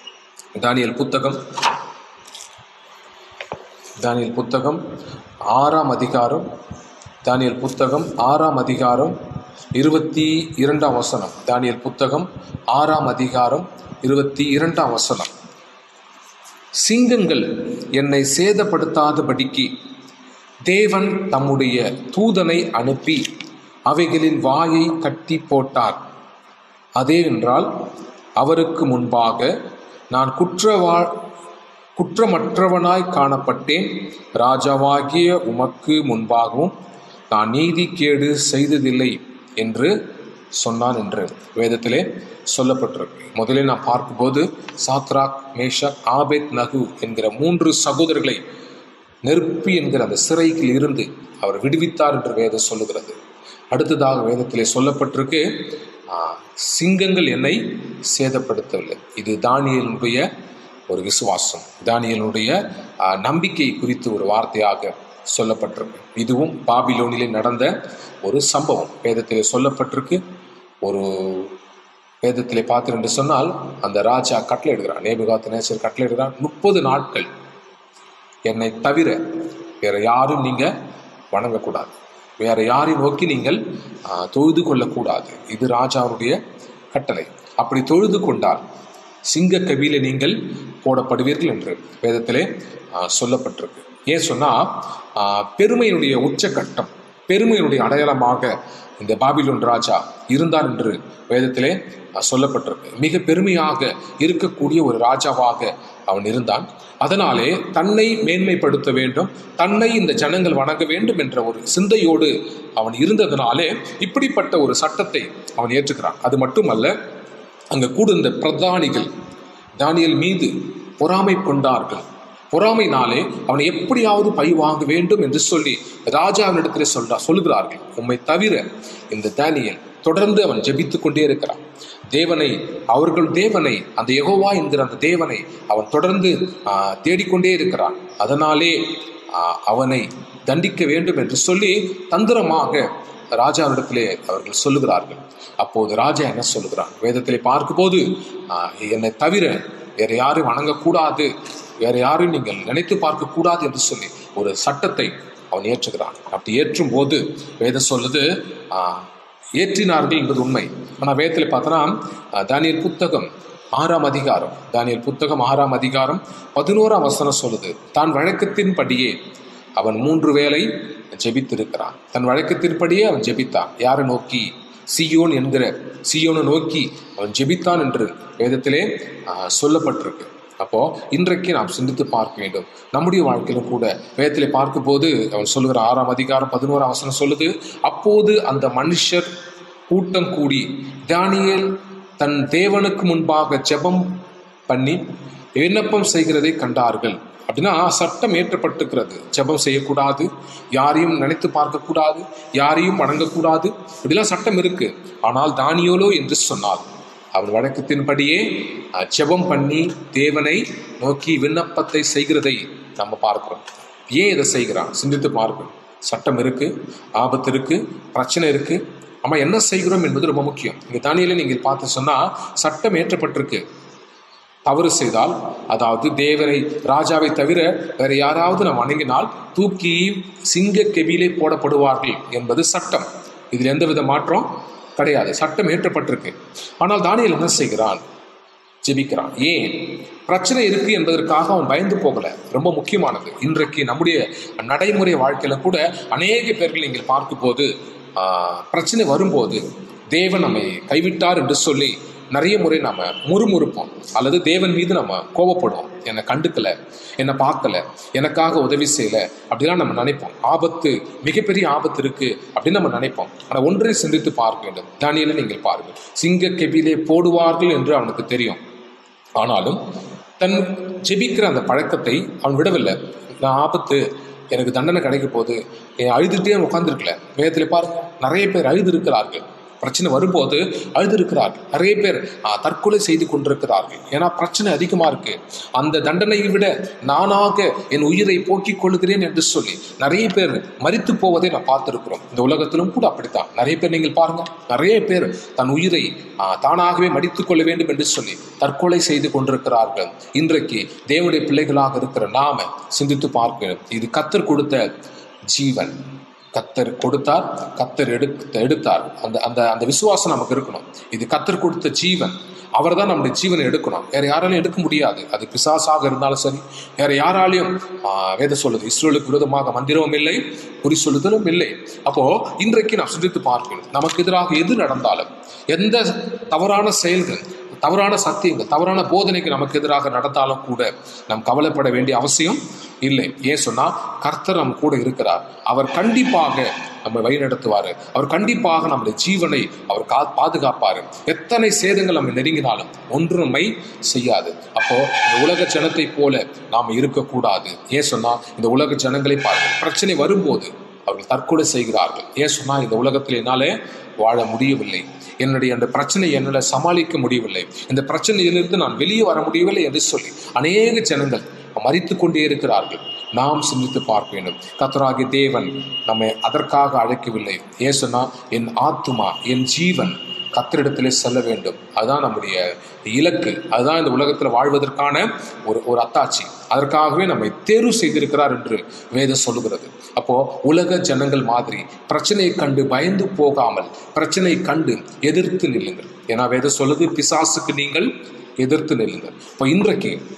தானியல் புத்தகம் தானியல் புத்தகம் ஆறாம் அதிகாரம் தானியல் புத்தகம் ஆறாம் அதிகாரம் இருபத்தி இரண்டாம் வசனம் தானியல் புத்தகம் ஆறாம் அதிகாரம் இருபத்தி இரண்டாம் வசனம் சிங்கங்கள் என்னை சேதப்படுத்தாதபடிக்கு தேவன் தம்முடைய தூதனை அனுப்பி அவைகளின் வாயை கட்டி போட்டார் அதேவென்றால் அவருக்கு முன்பாக நான் குற்றவா குற்றமற்றவனாய் காணப்பட்டேன் ராஜாவாகிய உமக்கு முன்பாகவும் நான் நீதி கேடு செய்ததில்லை என்று சொன்னான் என்று வேதத்திலே சொல்லப்பட்டிருக்கு முதலில் நான் பார்க்கும்போது சாத்ராக் மேஷக் ஆபேத் நகு என்கிற மூன்று சகோதரர்களை நெருப்பி என்கிற அந்த சிறையில் இருந்து அவர் விடுவித்தார் என்று வேதம் சொல்லுகிறது அடுத்ததாக வேதத்திலே சொல்லப்பட்டிருக்கு ஆஹ், சிங்கங்கள் என்னை சேதப்படுத்தவில்லை இது தானியலுடைய ஒரு விசுவாசம் தானியலுடைய ஆஹ், நம்பிக்கை குறித்து ஒரு வார்த்தையாக சொல்லப்பட்டிருக்கு இதுவும் பாபிலோனிலே நடந்த ஒரு சம்பவம் வேதத்திலே சொல்லப்பட்டிருக்கு ஒரு வேதத்திலே பார்த்தீர் என்று சொன்னால் அந்த ராஜா கட்டளை எடுக்கிறான் நேபுகாத்து நேசர் கட்டளை எடுக்கிறான் முப்பது நாட்கள் என்னை தவிர வேற யாரும் நீங்க வணங்கக்கூடாது வேற யாரையும் நோக்கி நீங்கள் ஆ, தொழுது கொள்ளக்கூடாது இது ராஜாவுடைய கட்டளை அப்படி தொழுது கொண்டால் சிங்க கவியில நீங்கள் போடப்படுவீர்கள் என்று வேதத்திலே ஆ, சொல்லப்பட்டிருக்கு ஏன் சொன்னா ஆ, பெருமையினுடைய உச்சக்கட்டம் பெருமையினுடைய அடையாளமாக இந்த பாபிலோன் ராஜா இருந்தார் என்று வேதத்திலே அஹ், சொல்லப்பட்டிருக்கு மிக பெருமையாக இருக்கக்கூடிய ஒரு ராஜாவாக அவன் இருந்தான் அதனாலே தன்னை மேன்மைப்படுத்த வேண்டும் தன்னை இந்த ஜனங்கள் வணங்க வேண்டும் என்ற ஒரு சிந்தையோடு அவன் இருந்ததனாலே இப்படிப்பட்ட ஒரு சட்டத்தை அவன் ஏற்றுக்கிறான் அது மட்டுமல்ல அங்க கூட இந்த பிரதானிகள் தானியல் மீது பொறாமை கொண்டார்கள் பொறாமைனாலே அவனை எப்படியாவது பழி வாங்க வேண்டும் என்று சொல்லி ராஜாவினிடத்தில் சொல்றா சொல்லுகிறார்கள் உம்மை தவிர இந்த தானியல் தொடர்ந்து அவன் ஜெபித்துக் கொண்டே இருக்கிறான் தேவனை அவர்கள் தேவனை அந்த யெகோவா என்கிற அந்த தேவனை அவன் தொடர்ந்து ஆஹ், தேடிக்கொண்டே இருக்கிறான் அதனாலே ஆஹ், அவனை தண்டிக்க வேண்டும் என்று சொல்லி தந்திரமாக ராஜாவிடத்திலே அவர்கள் சொல்லுகிறார்கள் அப்போது ராஜா என்ன சொல்லுகிறான் வேதத்திலே பார்க்கும்போது ஆஹ், என்னை தவிர வேற யாரும் வணங்கக்கூடாது வேற யாரும் நீங்கள் நினைத்து பார்க்க கூடாது என்று சொல்லி ஒரு சட்டத்தை அவன் ஏற்றுகிறான் அப்படி ஏற்றும் போது வேதம் சொல்லுது ஆஹ், ஏற்றினார்கள் என்பது உண்மை ஆனால் வேதத்தில் பார்த்தோன்னா ஆஹ், தானியேல் புத்தகம் ஆறாம் அதிகாரம் தானியேல் புத்தகம் ஆறாம் அதிகாரம் பதினோராம் வசனம் சொல்லுது தான் வழக்கத்தின்படியே அவன் மூன்று வேளை ஜெபித்திருக்கிறான் தன் வழக்கத்தின்படியே அவன் ஜெபித்தான் யாரை நோக்கி சியோன் என்கிற சியோனை நோக்கி அவன் ஜெபித்தான் என்று வேதத்திலே ஆஹ், சொல்லப்பட்டிருக்கு அப்போ இன்றைக்கு நாம் சிந்தித்து பார்க்க வேண்டும் நம்முடைய வாழ்க்கையிலும் கூட வேதத்திலே பார்க்கும்போது அவன் சொல்லுகிற ஆறாம் அதிகாரம் பதினோராம் வசனம் சொல்லுது அப்போது அந்த மனுஷர் கூட்டம் கூடி தானியேல் தன் தேவனுக்கு முன்பாக ஜெபம் பண்ணி விண்ணப்பம் செய்கிறதை கண்டார்கள் அப்படின்னா சட்டம் ஏற்றப்பட்டிருக்கிறது ஜெபம் செய்யக்கூடாது யாரையும் நினைத்து பார்க்கக்கூடாது யாரையும் வணங்கக்கூடாது இப்படிலாம் சட்டம் இருக்கு ஆனால் தானியோலோ என்று சொன்னால் அவன் வழக்கத்தின்படியே அஹ், ஜெபம் பண்ணி தேவனை நோக்கி விண்ணப்பத்தை செய்கிறதை நம்ம பார்க்கிறோம் ஏன் இதை செய்கிறான் சிந்தித்து பார்க்கணும் சட்டம் இருக்கு ஆபத்து இருக்கு பிரச்சனை இருக்கு நம்ம என்ன செய்கிறோம் என்பது ரொம்ப முக்கியம் இங்க தானியில நீங்கள் பார்த்து சொன்னா சட்டம் ஏற்றப்பட்டிருக்கு தவறு செய்தால் அதாவது தேவனை ராஜாவை தவிர வேற யாராவது நாம் வணங்கினால் தூக்கி சிங்க கெபிலே போடப்படுவார்கள் என்பது சட்டம் இதில் எந்தவித மாற்றம் கிடையாது சட்டம் ஏற்றப்பட்டிருக்கு ஆனால் தானியல் என்ன செய்கிறான் ஜெபிக்கிறான் ஏன் பிரச்சனை இருக்கு என்பதற்காக அவன் பயந்து போகல ரொம்ப முக்கியமானது இன்றைக்கு நம்முடைய நடைமுறை வாழ்க்கையில கூட அநேக பேர்கள் நீங்கள் பார்க்கும்போது ஆஹ், பிரச்சனை வரும்போது தேவன் நம்மை கைவிட்டார் என்று சொல்லி நிறைய முறை நம்ம முறுமுறுப்போம் அல்லது தேவன் மீது நம்ம கோபப்படுவோம் என்னை கண்டுக்கல என்னை பார்க்கல எனக்காக உதவி செய்யல அப்படிலாம் நம்ம நினைப்போம் ஆபத்து மிகப்பெரிய ஆபத்து இருக்கு அப்படின்னு நம்ம நினைப்போம் ஆனால் ஒன்றை சிந்தித்து பார்க்க வேண்டும் தானியலை நீங்கள் பாருங்கள் சிங்க கெபிலே போடுவார்கள் என்று அவனுக்கு தெரியும் ஆனாலும் தன் ஜெபிக்கிற அந்த பழக்கத்தை அவன் விடவில்லை நான் ஆபத்து எனக்கு தண்டனை கிடைக்க போகுது என் அழுதுகிட்டே உட்காந்துருக்கல வேகத்தில் பாருங்க நிறைய பேர் அழுது இருக்கிறார்கள் பிரச்சனை வரும்போது அழுது இருக்கிறார்கள் நிறைய பேர் ஆ, தற்கொலை செய்து கொண்டிருக்கிறார்கள் ஏன்னா பிரச்சனை அதிகமா இருக்கு அந்த தண்டனையை விட நானாக என் உயிரை போக்கிக் கொள்கிறேன் என்று சொல்லி நிறைய பேர் மரித்து போவதை நான் பார்த்திருக்கிறோம் இந்த உலகத்திலும் கூட அப்படித்தான் நிறைய பேர் நீங்கள் பாருங்க நிறைய பேர் தன் உயிரை ஆ, தானாகவே மடித்துக் கொள்ள வேண்டும் என்று சொல்லி தற்கொலை செய்து கொண்டிருக்கிறார்கள் இன்றைக்கு தேவனுடைய பிள்ளைகளாக இருக்கிற நாம சிந்தித்து பார்க்கணும் இது கத்தர் கொடுத்த ஜீவன் கத்தர் கொடுத்தார் கத்தர் எடுத்த எடுத்தார் அந்த அந்த அந்த விசுவாசம் நமக்கு இருக்கணும் இது கத்தர் கொடுத்த ஜீவன் அவர் தான் நம்முடைய ஜீவனை எடுக்கணும் வேற யாராலையும் எடுக்க முடியாது அது பிசாசாக இருந்தாலும் சரி வேற யாராலையும் ஆஹ், வேதம் சொல்லுது இஸ்ரேலுக்கு விரோதமாக மந்திரமும் இல்லை குறி சொல்லுதலும் இல்லை அப்போ இன்றைக்கு நாம் சிந்தித்து பார்க்கணும் நமக்கு எதிராக எது நடந்தாலும் எந்த தவறான செயல்கள் தவறான சத்தியங்கள் தவறான போதனைக்கு நமக்கு எதிராக நடந்தாலும் கூட நாம் கவலைப்பட வேண்டிய அவசியம் இல்லை ஏன் சொன்னா கர்த்தர் நம் கூட இருக்கிறார் அவர் கண்டிப்பாக நம்ம வழிநடத்துவாரு அவர் கண்டிப்பாக நம்முடைய ஜீவனை அவர் கா பாதுகாப்பாரு எத்தனை சேதங்கள் நம்ம நெருங்கினாலும் ஒன்று நம்மை செய்யாது அப்போ இந்த உலக ஜனத்தை போல நாம் இருக்கக்கூடாது ஏன் சொன்னா இந்த உலக ஜனங்களை பாருங்கள் பிரச்சனை வரும்போது அவர்கள் தற்கொலை செய்கிறார்கள் ஏன் சொன்னா இந்த உலகத்தில் என்னாலே வாழ முடியவில்லை என்னுடைய அந்த பிரச்சனை என்னால் சமாளிக்க முடியவில்லை இந்த பிரச்சனையிலிருந்து நான் வெளியே வர முடியவில்லை என்று சொல்லி அநேக ஜனங்கள் மறித்து கொண்டே இருக்கிறார்கள் நாம் சிந்தித்து பார்க்க வேண்டும் கத்தராகிய தேவன் நம்மை அதற்காக அழைக்கவில்லை ஏன் சொன்னா என் ஆத்துமா என் ஜீவன் கத்தரிடத்திலே செல்ல வேண்டும் அதுதான் நம்முடைய இலக்கு அதுதான் இந்த உலகத்தில் வாழ்வதற்கான ஒரு ஒரு அத்தாட்சி அதற்காகவே நம்மை தேர்வு செய்திருக்கிறார் என்று வேதம் சொல்லுகிறது அப்போ உலக ஜனங்கள் மாதிரி பிரச்சனையை கண்டு பயந்து போகாமல் பிரச்சனையை கண்டு எதிர்த்து நில்லுங்கள் ஏன்னா வேதம் சொல்லுது பிசாசுக்கு நீங்கள் எதிர்த்து நில்லுங்கள் இப்போ இன்றைக்கு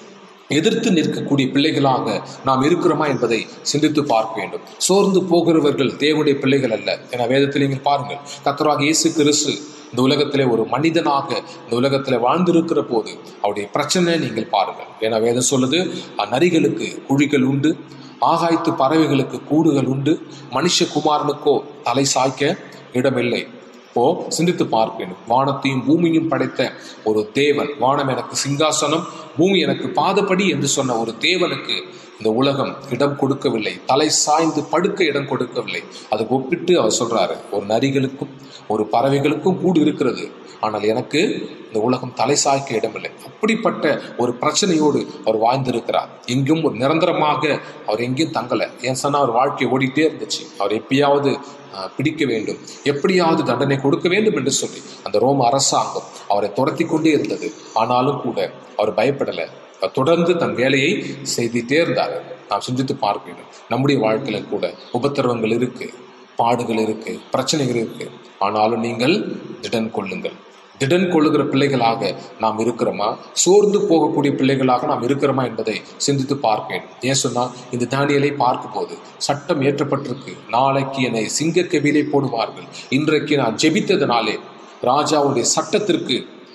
எதிர்த்து நிற்கக்கூடிய பிள்ளைகளாக நாம் இருக்கிறோமா என்பதை சிந்தித்து பார்க்க வேண்டும் சோர்ந்து போகிறவர்கள் தேவனுடைய பிள்ளைகள் அல்ல என வேதத்தில் நீங்கள் பாருங்கள் கத்தராக இயேசு கிறிஸ்து இந்த உலகத்திலே ஒரு மனிதனாக இந்த உலகத்தில் வாழ்ந்திருக்கிற போது அவருடைய பிரச்சனை நீங்கள் பாருங்கள் ஏன்னா வேதம் சொல்லுது நரிகளுக்கு குழிகள் உண்டு ஆகாயத்து பறவைகளுக்கு கூடுகள் உண்டு மனுஷகுமாரனுக்கோ தலை சாய்க்க இடமில்லை இப்போ சிந்தித்து பார்க்க வேண்டும் வானத்தையும் பூமியும் படைத்த ஒரு தேவன் வானம் எனக்கு சிங்காசனம் பூமி எனக்கு பாதப்படி என்று சொன்ன ஒரு தேவனுக்கு இந்த உலகம் இடம் கொடுக்கவில்லை தலை சாய்ந்து படுக்க இடம் கொடுக்கவில்லை அதுக்கு ஒப்பிட்டு அவர் சொல்றாரு ஒரு நரிகளுக்கும் ஒரு பறவைகளுக்கும் கூடு இருக்கிறது ஆனால் எனக்கு இந்த உலகம் தலை சாய்க்க இடமில்லை அப்படிப்பட்ட ஒரு பிரச்சனையோடு அவர் வாழ்ந்திருக்கிறார் எங்கும் ஒரு நிரந்தரமாக அவர் எங்கேயும் தங்கலை ஏன் சொன்னா அவர் வாழ்க்கை ஓடிட்டே இருந்துச்சு அவர் எப்பயாவது ஆஹ், பிடிக்க வேண்டும் எப்படியாவது தண்டனை கொடுக்க வேண்டும் என்று சொல்லி அந்த ரோம அரசாங்கம் அவரை துரத்தி கொண்டே இருந்தது ஆனாலும் கூட அவர் பயப்படலை அவர் தொடர்ந்து தன் வேலையை செய்துட்டே இருந்தார் நாம் சிந்தித்து பார்க்க வேண்டும் நம்முடைய வாழ்க்கையில கூட உபத்திரவங்கள் இருக்கு பாடுகள் இருக்கு பிரச்சனைகள் இருக்கு ஆனாலும் நீங்கள் திடன் கொள்ளுங்கள் திடன் கொள்ளுகிற பிள்ளைகளாக நாம் இருக்கிறோமா சோர்ந்து போகக்கூடிய பிள்ளைகளாக நாம் இருக்கிறோமா என்பதை சிந்தித்து பார்க்க வேண்டும் ஏன் சொன்னா இந்த தானியலை பார்க்கும் போது சட்டம் ஏற்றப்பட்டிருக்கு நாளைக்கு என்னை சிங்க கெபிலே போடுவார்கள் இன்றைக்கு நான் ஜெபித்ததனாலே ராஜாவுடைய சட்டத்திற்கு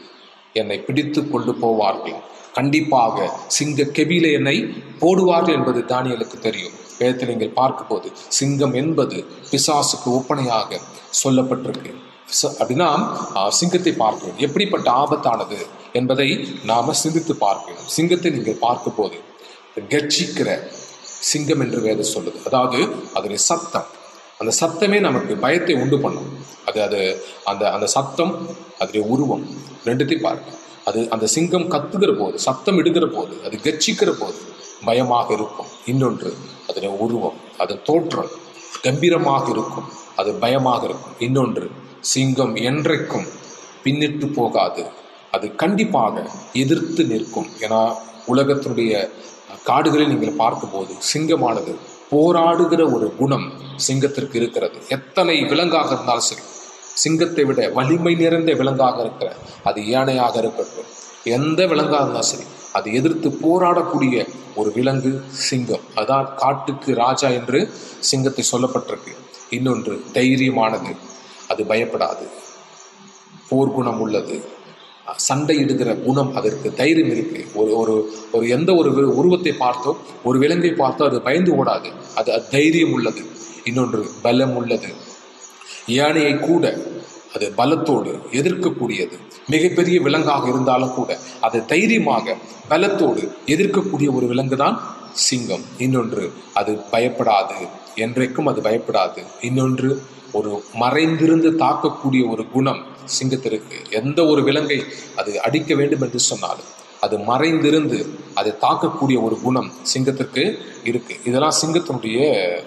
என்னை பிடித்து கொண்டு போவார்கள் கண்டிப்பாக சிங்க கெபிலே என்னை போடுவார்கள் என்பது தானியலுக்கு தெரியும் வேதத்தில் நீங்கள் பார்க்கும்போது சிங்கம் என்பது பிசாசுக்கு ஒப்பனையாக சொல்லப்பட்டிருக்கு ச- அப்படின்னா ஆ, சிங்கத்தை பார்க்கணும் எப்படிப்பட்ட ஆபத்தானது என்பதை நாம சிந்தித்து பார்க்கணும் சிங்கத்தை நீங்கள் பார்க்கும்போது கர்ஜிக்கிற சிங்கம் என்று வேதம் சொல்லுது அதாவது அதனுடைய சத்தம் அந்த சத்தமே நமக்கு பயத்தை உண்டு பண்ணும் அது அது அந்த அந்த சத்தம் அதனுடைய உருவம் ரெண்டுத்தையும் பாருங்க அது அந்த சிங்கம் கத்துகிற போது சத்தம் இடுகிற போது அது கர்ச்சிக்கிற போது பயமாக இருக்கும் இன்னொன்று அதனுடைய உருவம் அதன் தோற்றம் கம்பீரமாக இருக்கும் அது பயமாக இருக்கும் இன்னொன்று சிங்கம் என்றைக்கும் பின்னிட்டு போகாது அது கண்டிப்பாக எதிர்த்து நிற்கும் ஏன்னா உலகத்தினுடைய காடுகளில் நீங்கள் பார்க்கும்போது சிங்கமானது போராடுகிற ஒரு குணம் சிங்கத்திற்கு இருக்கிறது எத்தனை விலங்காக இருந்தாலும் சரி சிங்கத்தை விட வலிமை நிறைந்த விலங்காக இருக்கிற அது யானையாக இருக்கட்டும் எந்த விலங்காக இருந்தாலும் சரி அது எதிர்த்து போராடக்கூடிய ஒரு விலங்கு சிங்கம் அதான் காட்டுக்கு ராஜா என்று சிங்கத்தை சொல்லப்பட்டிருக்கு இன்னொன்று தைரியமானது அது பயப்படாது போர்க்குணம் உள்ளது சண்டையிடுகிற குணம் அதற்கு தைரியம் இருக்கு ஒரு ஒரு ஒரு எந்த ஒரு வி- உருவத்தை பார்த்தோ ஒரு விலங்கை பார்த்தோ அது பயந்து ஓடாது அது அது தைரியம் உள்ளது இன்னொன்று பலம் உள்ளது யானையை கூட அது பலத்தோடு எதிர்க்கக்கூடியது மிகப்பெரிய விலங்காக இருந்தாலும் கூட அது தைரியமாக பலத்தோடு எதிர்க்கக்கூடிய ஒரு விலங்கு தான் சிங்கம் இன்னொன்று அது பயப்படாது என்றைக்கும் அது பயப்படாது இன்னொன்று ஒரு மறைந்திருந்து தாக்கக்கூடிய ஒரு குணம் சிங்கத்திற்கு எந்த ஒரு விலங்கை அது அடிக்க வேண்டும் என்று சொன்னாலும் அது மறைந்திருந்து அதை தாக்கக்கூடிய ஒரு குணம் சிங்கத்திற்கு இருக்கு இதெல்லாம் சிங்கத்தினுடைய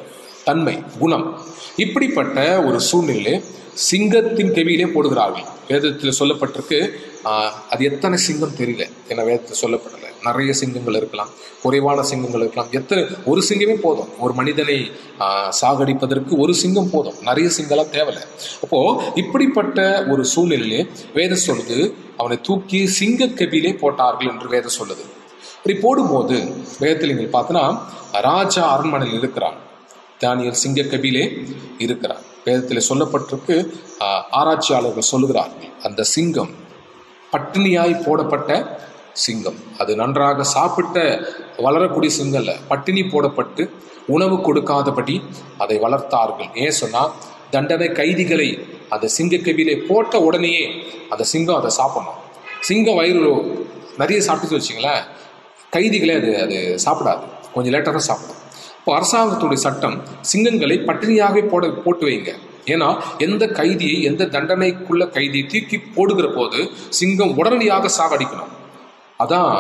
தன்மை குணம் இப்படிப்பட்ட ஒரு சூழ்நிலை சிங்கத்தின் கெவியிலே போடுகிறார்கள் வேதத்தில் சொல்லப்பட்டிருக்கு ஆஹ், அது எத்தனை சிங்கம் தெரியல ஏன்னா வேதத்தில் சொல்லப்படலை நிறைய சிங்கங்கள் இருக்கலாம் குறைவான சிங்கங்கள் இருக்கலாம் எத்தனை ஒரு சிங்கமே போதும் ஒரு மனிதனை ஆஹ், சாகடிப்பதற்கு ஒரு சிங்கம் போதும் நிறைய சிங்கம்லாம் தேவையில்லை அப்போ இப்படிப்பட்ட ஒரு சூழ்நிலையிலே வேதம் சொல்லுது அவனை தூக்கி சிங்க கெபியிலே போட்டார்கள் என்று வேதம் சொல்லுது இப்படி போடும்போது வேதத்தில் நீங்கள் பார்த்தோன்னா ராஜா அரண்மனையில் இருக்கிறான் தானியல் சிங்க கபிலே இருக்கிறார் வேதத்தில் சொல்லப்பட்டிருக்கு ஆஹ், ஆராய்ச்சியாளர்கள் சொல்லுகிறார்கள் அந்த சிங்கம் பட்டினியாய் போடப்பட்ட சிங்கம் அது நன்றாக சாப்பிட்ட வளரக்கூடிய சிங்கம் அல்ல பட்டினி போடப்பட்டு உணவு கொடுக்காதபடி அதை வளர்த்தார்கள் ஏன் சொன்னா தண்டனை கைதிகளை அந்த சிங்க கபிலே போட்ட உடனேயே அந்த சிங்கம் அதை சாப்பிடணும் சிங்கம் வயிறு நிறைய சாப்பிட்டு வச்சிங்களேன் கைதிகளை அது அது சாப்பிடாது கொஞ்சம் லேட்டாக தான் சாப்பிடும் இப்போ அரசாங்கத்துடைய சட்டம் சிங்கங்களை பட்டினியாகவே போட போட்டு வைங்க ஏன்னா எந்த கைதியை எந்த தண்டனைக்குள்ள கைதியை தூக்கி போடுகிற போது சிங்கம் உடனடியாக சாகடிக்கணும் அதான்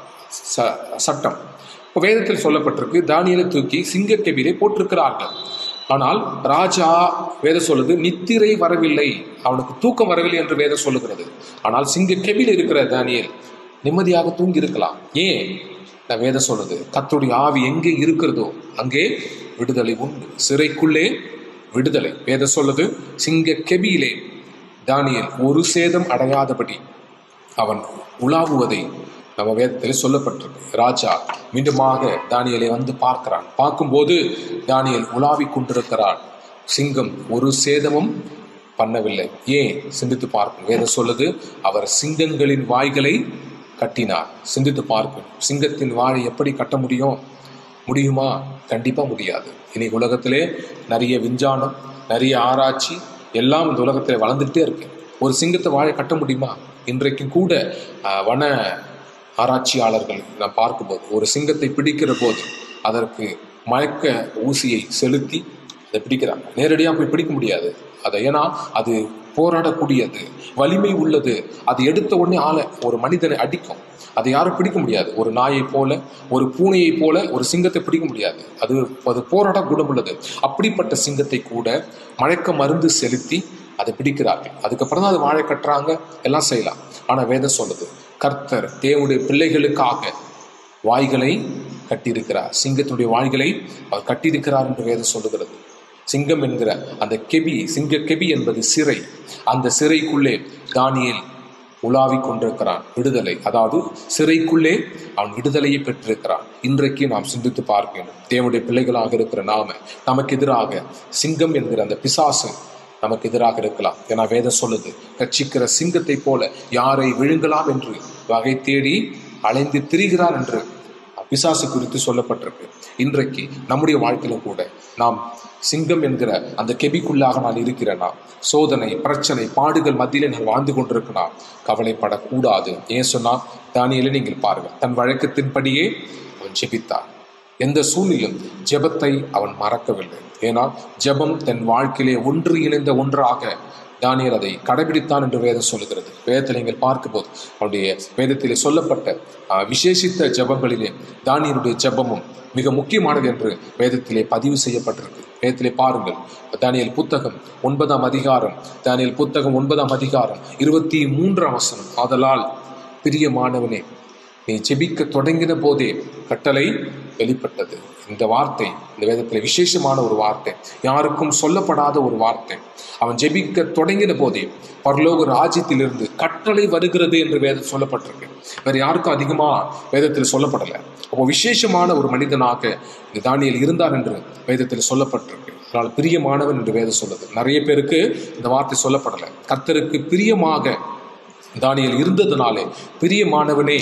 ச- சட்டம் இப்போ வேதத்தில் சொல்லப்பட்டிருக்கு தானியலை தூக்கி சிங்கக்கெபிலே போட்டிருக்கிறார்கள் ஆனால் ராஜா வேதம் சொல்லுது நித்திரை வரவில்லை அவனுக்கு தூக்கம் வரவில்லை என்று வேதம் சொல்லுகிறது ஆனால் சிங்கக்கெபியில் இருக்கிற தானியல் நிம்மதியாக தூங்கி இருக்கலாம் ஏன் நான் வேதம் சொல்லுது கர்த்தருடைய ஆவி எங்கே இருக்கிறதோ அங்கே விடுதலை உண்டு சிறைக்குள்ளே விடுதலை வேதம் சொல்லுது சிங்க கெபியிலே தானியல் ஒரு சேதம் அடையாதபடி அவன் உலாவுவதை நம்ம வேதத்தில் சொல்லப்பட்டிருக்கு ராஜா மீண்டுமாக தானியலை வந்து பார்க்கிறான் பார்க்கும்போது தானியல் உலாவி கொண்டிருக்கிறான் சிங்கம் ஒரு சேதமும் பண்ணவில்லை ஏன் சிந்தித்து பார்க்கும் வேதம் சொல்லுது அவர் சிங்கங்களின் வாய்களை கட்டினார் சிந்தித்து பார்க்கும் சிங்கத்தின் வாயை எப்படி கட்ட முடியும் முடியுமா கண்டிப்பா முடியாது இன்னைக்கு உலகத்திலே நிறைய விஞ்ஞானம் நிறைய ஆராய்ச்சி எல்லாம் இந்த உலகத்தில் வளர்ந்துகிட்டே இருக்கு ஒரு சிங்கத்தை வாழை கட்ட முடியுமா இன்றைக்கும் கூட ஆஹ், வன ஆராய்ச்சியாளர்கள் நாம் பார்க்கும்போது ஒரு சிங்கத்தை பிடிக்கிற போது அதற்கு மயக்க ஊசியை செலுத்தி அதை பிடிக்கிறாங்க நேரடியாக போய் பிடிக்க முடியாது அதை ஏன்னா அது போராடக்கூடியது வலிமை உள்ளது அது எடுத்த உடனே ஆளை ஒரு மனிதனை அடிக்கும் அதை யாரும் பிடிக்க முடியாது ஒரு நாயை போல ஒரு பூனையை போல ஒரு சிங்கத்தை பிடிக்க முடியாது அது அது போராட குணம் உள்ளது அப்படிப்பட்ட சிங்கத்தை கூட மயக்க மருந்து செலுத்தி அதை பிடிக்கிறார்கள் அதுக்கப்புறம் தான் அது வாழை கட்டுறாங்க எல்லாம் செய்யலாம் ஆனா வேதம் சொல்லுது கர்த்தர் தேவனுடைய பிள்ளைகளுக்காக வாய்களை கட்டியிருக்கிறார் சிங்கத்தினுடைய வாய்களை அவர் கட்டியிருக்கிறார் என்று வேதம் சொல்லுகிறது சிங்கம் என்கிற அந்த கெபி சிங்க கெபி என்பது சிறை அந்த சிறைக்குள்ளே தானியேல் உலாவிக் கொண்டிருக்கிறான் விடுதலை அதாவது சிறைக்குள்ளே அவன் விடுதலையை பெற்றிருக்கிறான் இன்றைக்கு நாம் சிந்தித்து பார்க்கணும் தேவனுடைய பிள்ளைகளாக இருக்கிற நாம நமக்கு எதிராக சிங்கம் என்கிற அந்த பிசாசு நமக்கு எதிராக இருக்கலாம் ஏன்னா வேதம் சொல்லுது கட்சிக்கிற சிங்கத்தை போல யாரை விழுங்கலாம் என்று வகை தேடி அலைந்து திரிகிறார் என்று பிசாசு குறித்து சொல்லப்பட்டிருக்கு இன்றைக்கு நம்முடைய வாழ்க்கையில கூட நாம் சிங்கம் என்கிற அந்த கெபிக்குள்ளாக நான் இருக்கிறேனா சோதனை பிரச்சனை பாடுகள் மத்தியிலே நான் வாழ்ந்து கொண்டிருக்கனா கவலைப்படக்கூடாது ஏன் சொன்னா தானியலை நீங்கள் பாருங்கள் தன் வழக்கத்தின்படியே அவன் ஜெபித்தார் எந்த சூழ்நிலும் ஜெபத்தை அவன் மறக்கவில்லை ஏனால் ஜெபம் தன் வாழ்க்கையிலே ஒன்று இணைந்த ஒன்றாக தானியல் அதை கடைபிடித்தான் என்று வேதம் சொல்லுகிறது வேதத்தில் நீங்கள் பார்க்கும்போது அவனுடைய வேதத்திலே சொல்லப்பட்ட ஆஹ், விசேஷித்த ஜெபங்களிலே தானியலுடைய ஜெபமும் மிக முக்கியமானது என்று வேதத்திலே பதிவு செய்யப்பட்டிருக்கு வேதத்திலே பாருங்கள் தானியல் புத்தகம் ஒன்பதாம் அதிகாரம் தானியல் புத்தகம் ஒன்பதாம் அதிகாரம் இருபத்தி மூன்றாம் வசனம் ஆதலால் பிரியமானவனே நீ ஜெபிக்க தொடங்கின போதே கட்டளை வெளிப்பட்டது இந்த வார்த்தை இந்த வேதத்தில் விசேஷமான ஒரு வார்த்தை யாருக்கும் சொல்லப்படாத ஒரு வார்த்தை அவன் ஜெபிக்க தொடங்கின போதே பரலோக ராஜ்யத்திலிருந்து கட்டளை வருகிறது என்று வேதம் சொல்லப்பட்டிருக்கு வேற யாருக்கும் அதிகமா வேதத்தில் சொல்லப்படலை அப்போ விசேஷமான ஒரு மனிதனாக இந்த தானியல் இருந்தார் என்று வேதத்தில் சொல்லப்பட்டிருக்கு அதனால் பிரியமானவன் என்று வேதம் சொல்லுது நிறைய பேருக்கு இந்த வார்த்தை சொல்லப்படலை கர்த்தருக்கு பிரியமாக தானியல் இருந்ததுனாலே பிரியமானவனே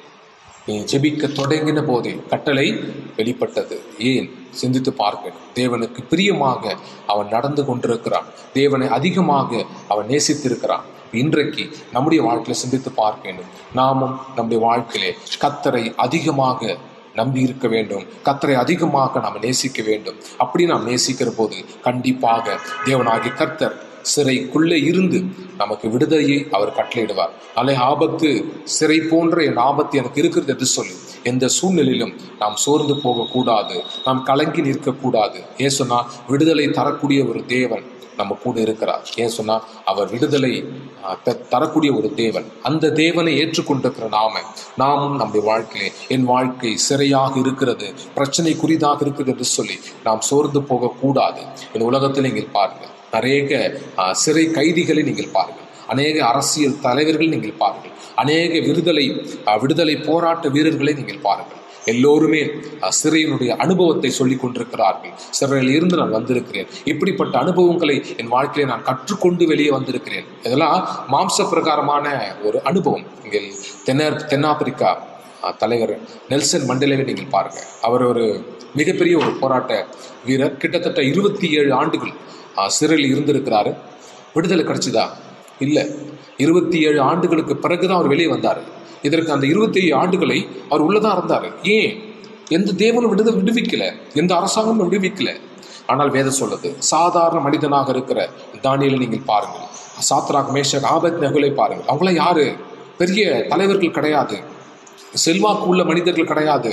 நீ ஜெபிக்க தொடங்கின போதே கட்டளை வெளிப்பட்டது ஏன் சிந்தித்து பார்க்கணும் தேவனுக்கு பிரியமாக அவன் நடந்து கொண்டிருக்கிறான் தேவனை அதிகமாக அவன் நேசித்திருக்கிறான் இன்றைக்கு நம்முடைய வாழ்க்கையில சிந்தித்து பார்க்க வேண்டும் நாமும் நம்முடைய வாழ்க்கையிலே கத்தரை அதிகமாக நம்பி இருக்க வேண்டும் கத்தரை அதிகமாக நாம் நேசிக்க வேண்டும் அப்படி நாம் நேசிக்கிற போது கண்டிப்பாக தேவனாகிய கர்த்தர் சிறைக்குள்ளே இருந்து நமக்கு விடுதலையை அவர் கட்டளையிடுவார் அலை ஆபத்து சிறை போன்ற என் ஆபத்து எனக்கு இருக்கிறது என்று சொல்லி எந்த சூழ்நிலையிலும் நாம் சோர்ந்து போகக்கூடாது நாம் கலங்கி நிற்கக்கூடாது ஏன் சொன்னா விடுதலை தரக்கூடிய ஒரு தேவன் நம்ம கூட இருக்கிறார் ஏன் சொன்னா அவர் விடுதலை ஆஹ், த- தரக்கூடிய ஒரு தேவன் அந்த தேவனை ஏற்றுக்கொண்டிருக்கிற நாம நாமும் நம்முடைய வாழ்க்கையிலே என் வாழ்க்கை சிறையாக இருக்கிறது பிரச்சனை குறிதாக இருக்கிறது என்று சொல்லி நாம் சோர்ந்து போகக்கூடாது இந்த உலகத்தில் நீங்கள் பாருங்கள் அநேக ஆஹ், சிறை கைதிகளை நீங்கள் பாருங்கள் அநேக அரசியல் தலைவர்கள் நீங்கள் பாருங்கள் அநேக விடுதலை ஆஹ், விடுதலை போராட்ட வீரர்களை நீங்கள் பாருங்கள் எல்லோருமே அஹ், சிறையினுடைய அனுபவத்தை சொல்லிக் கொண்டிருக்கிறார்கள் சிறையில் இருந்து நான் வந்திருக்கிறேன் இப்படிப்பட்ட அனுபவங்களை என் வாழ்க்கையில நான் கற்றுக்கொண்டு வெளியே வந்திருக்கிறேன் இதெல்லாம் மாம்ச பிரகாரமான ஒரு அனுபவம் இங்கே தென்ன தென்னாப்பிரிக்கா அஹ், தலைவர் நெல்சன் மண்டேலாவை நீங்கள் பாருங்க அவர் ஒரு மிகப்பெரிய ஒரு போராட்ட வீரர் கிட்டத்தட்ட இருபத்தி ஏழு ஆண்டுகள் அஹ், சிறையில் இருந்திருக்கிறாரு விடுதலை கிடைச்சுதா இல்லை இருபத்தி ஏழு ஆண்டுகளுக்கு பிறகுதான் அவர் வெளியே வந்தார் இதற்கு அந்த இருபத்தி ஏழு ஆண்டுகளை அவர் உள்ளதான் இருந்தார் ஏன் எந்த தேவனும் விடுத விடுவிக்கல எந்த அரசாங்கமும் விடுவிக்கல ஆனால் வேதம் சொல்லுது சாதாரண மனிதனாக இருக்கிற தானியலை நீங்கள் பாருங்கள் சாத்ராக் மேஷக் ஆபத் நகுலை பாருங்கள் அவங்களாம் யாரு பெரிய தலைவர்கள் கிடையாது செல்வாக்கு உள்ள மனிதர்கள் கிடையாது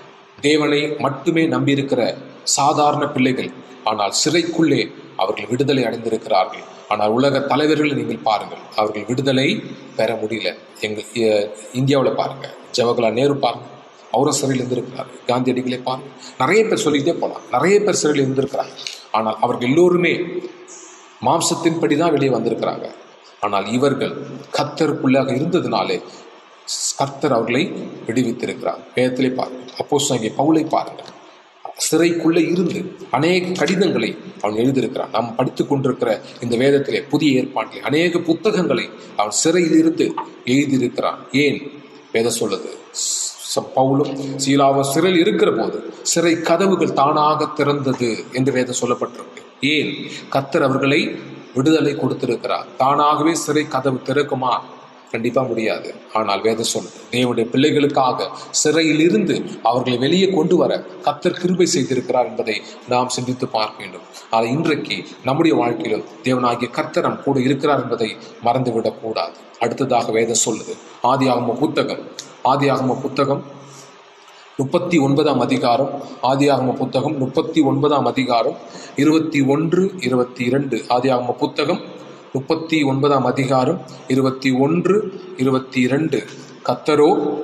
தேவனை மட்டுமே நம்பியிருக்கிற சாதாரண பிள்ளைகள் ஆனால் சிறைக்குள்ளே அவர்கள் விடுதலை அடைந்திருக்கிறார்கள் ஆனால் உலக தலைவர்களை நீங்கள் பாருங்கள் அவர்கள் விடுதலை பெற முடியல எங்க இந்தியாவில் பாருங்க ஜவஹர்லால் நேரு பாருங்க அவரும் சிறையில் இருந்திருக்கிறார் காந்தியடிகளே பாருங்க நிறைய பேர் சொல்லிக்கிட்டே போகலாம் நிறைய பேர் சிறையில் இருந்திருக்கிறாங்க ஆனால் அவர்கள் எல்லோருமே மாம்சத்தின்படி தான் வெளியே வந்திருக்கிறாங்க ஆனால் இவர்கள் கத்தருக்குள்ளாக இருந்ததுனாலே கர்த்தர் அவர்களை விடுவித்திருக்கிறார் வேதத்திலே பாருங்கள் அப்போ பவுலை பாருங்கள் சிறைக்குள்ளே இருந்து அநேக கடிதங்களை அவன் எழுதியிருக்கிறான் நாம் படித்துக் கொண்டிருக்கிற இந்த வேதத்திலே புதிய ஏற்பாட்டிலே அநேக புத்தகங்களை அவன் சிறையில் இருந்து எழுதியிருக்கிறான் ஏன் வேதம் சொல்லுது ச- பவுலும் சீலாவும் சிறையில் இருக்கிற போது சிறை கதவுகள் தானாக திறந்தது என்று வேதம் சொல்லப்பட்டிருக்கு ஏன் கத்தர் அவர்களை விடுதலை கொடுத்திருக்கிறார் தானாகவே சிறை கதவு திறக்குமா கண்டிப்பா முடியாது ஆனால் வேதம் சொல்லுது தேவனுடைய பிள்ளைகளுக்காக சிறையில் இருந்து அவர்களை வெளியே கொண்டு வர கத்தர் கிருபை செய்திருக்கிறார் என்பதை நாம் சிந்தித்து பார்க்க வேண்டும் ஆனால் இன்றைக்கு நம்முடைய வாழ்க்கையிலும் தேவனாகிய கர்த்தர் நம் கூட இருக்கிறார் என்பதை மறந்துவிடக் கூடாது அடுத்ததாக வேதம் சொல்லுது ஆதியாகம புத்தகம் ஆதியாகம புத்தகம் முப்பத்தி ஒன்பதாம் அதிகாரம் ஆதியாகம புத்தகம் முப்பத்தி ஒன்பதாம் அதிகாரம் இருபத்தி ஒன்று இருபத்தி இரண்டு ஆதியாகம புத்தகம் முப்பத்தி ஒன்பதாம் அதிகாரம் இருபத்தி ஒன்று இருபத்தி இரண்டு கத்தரோ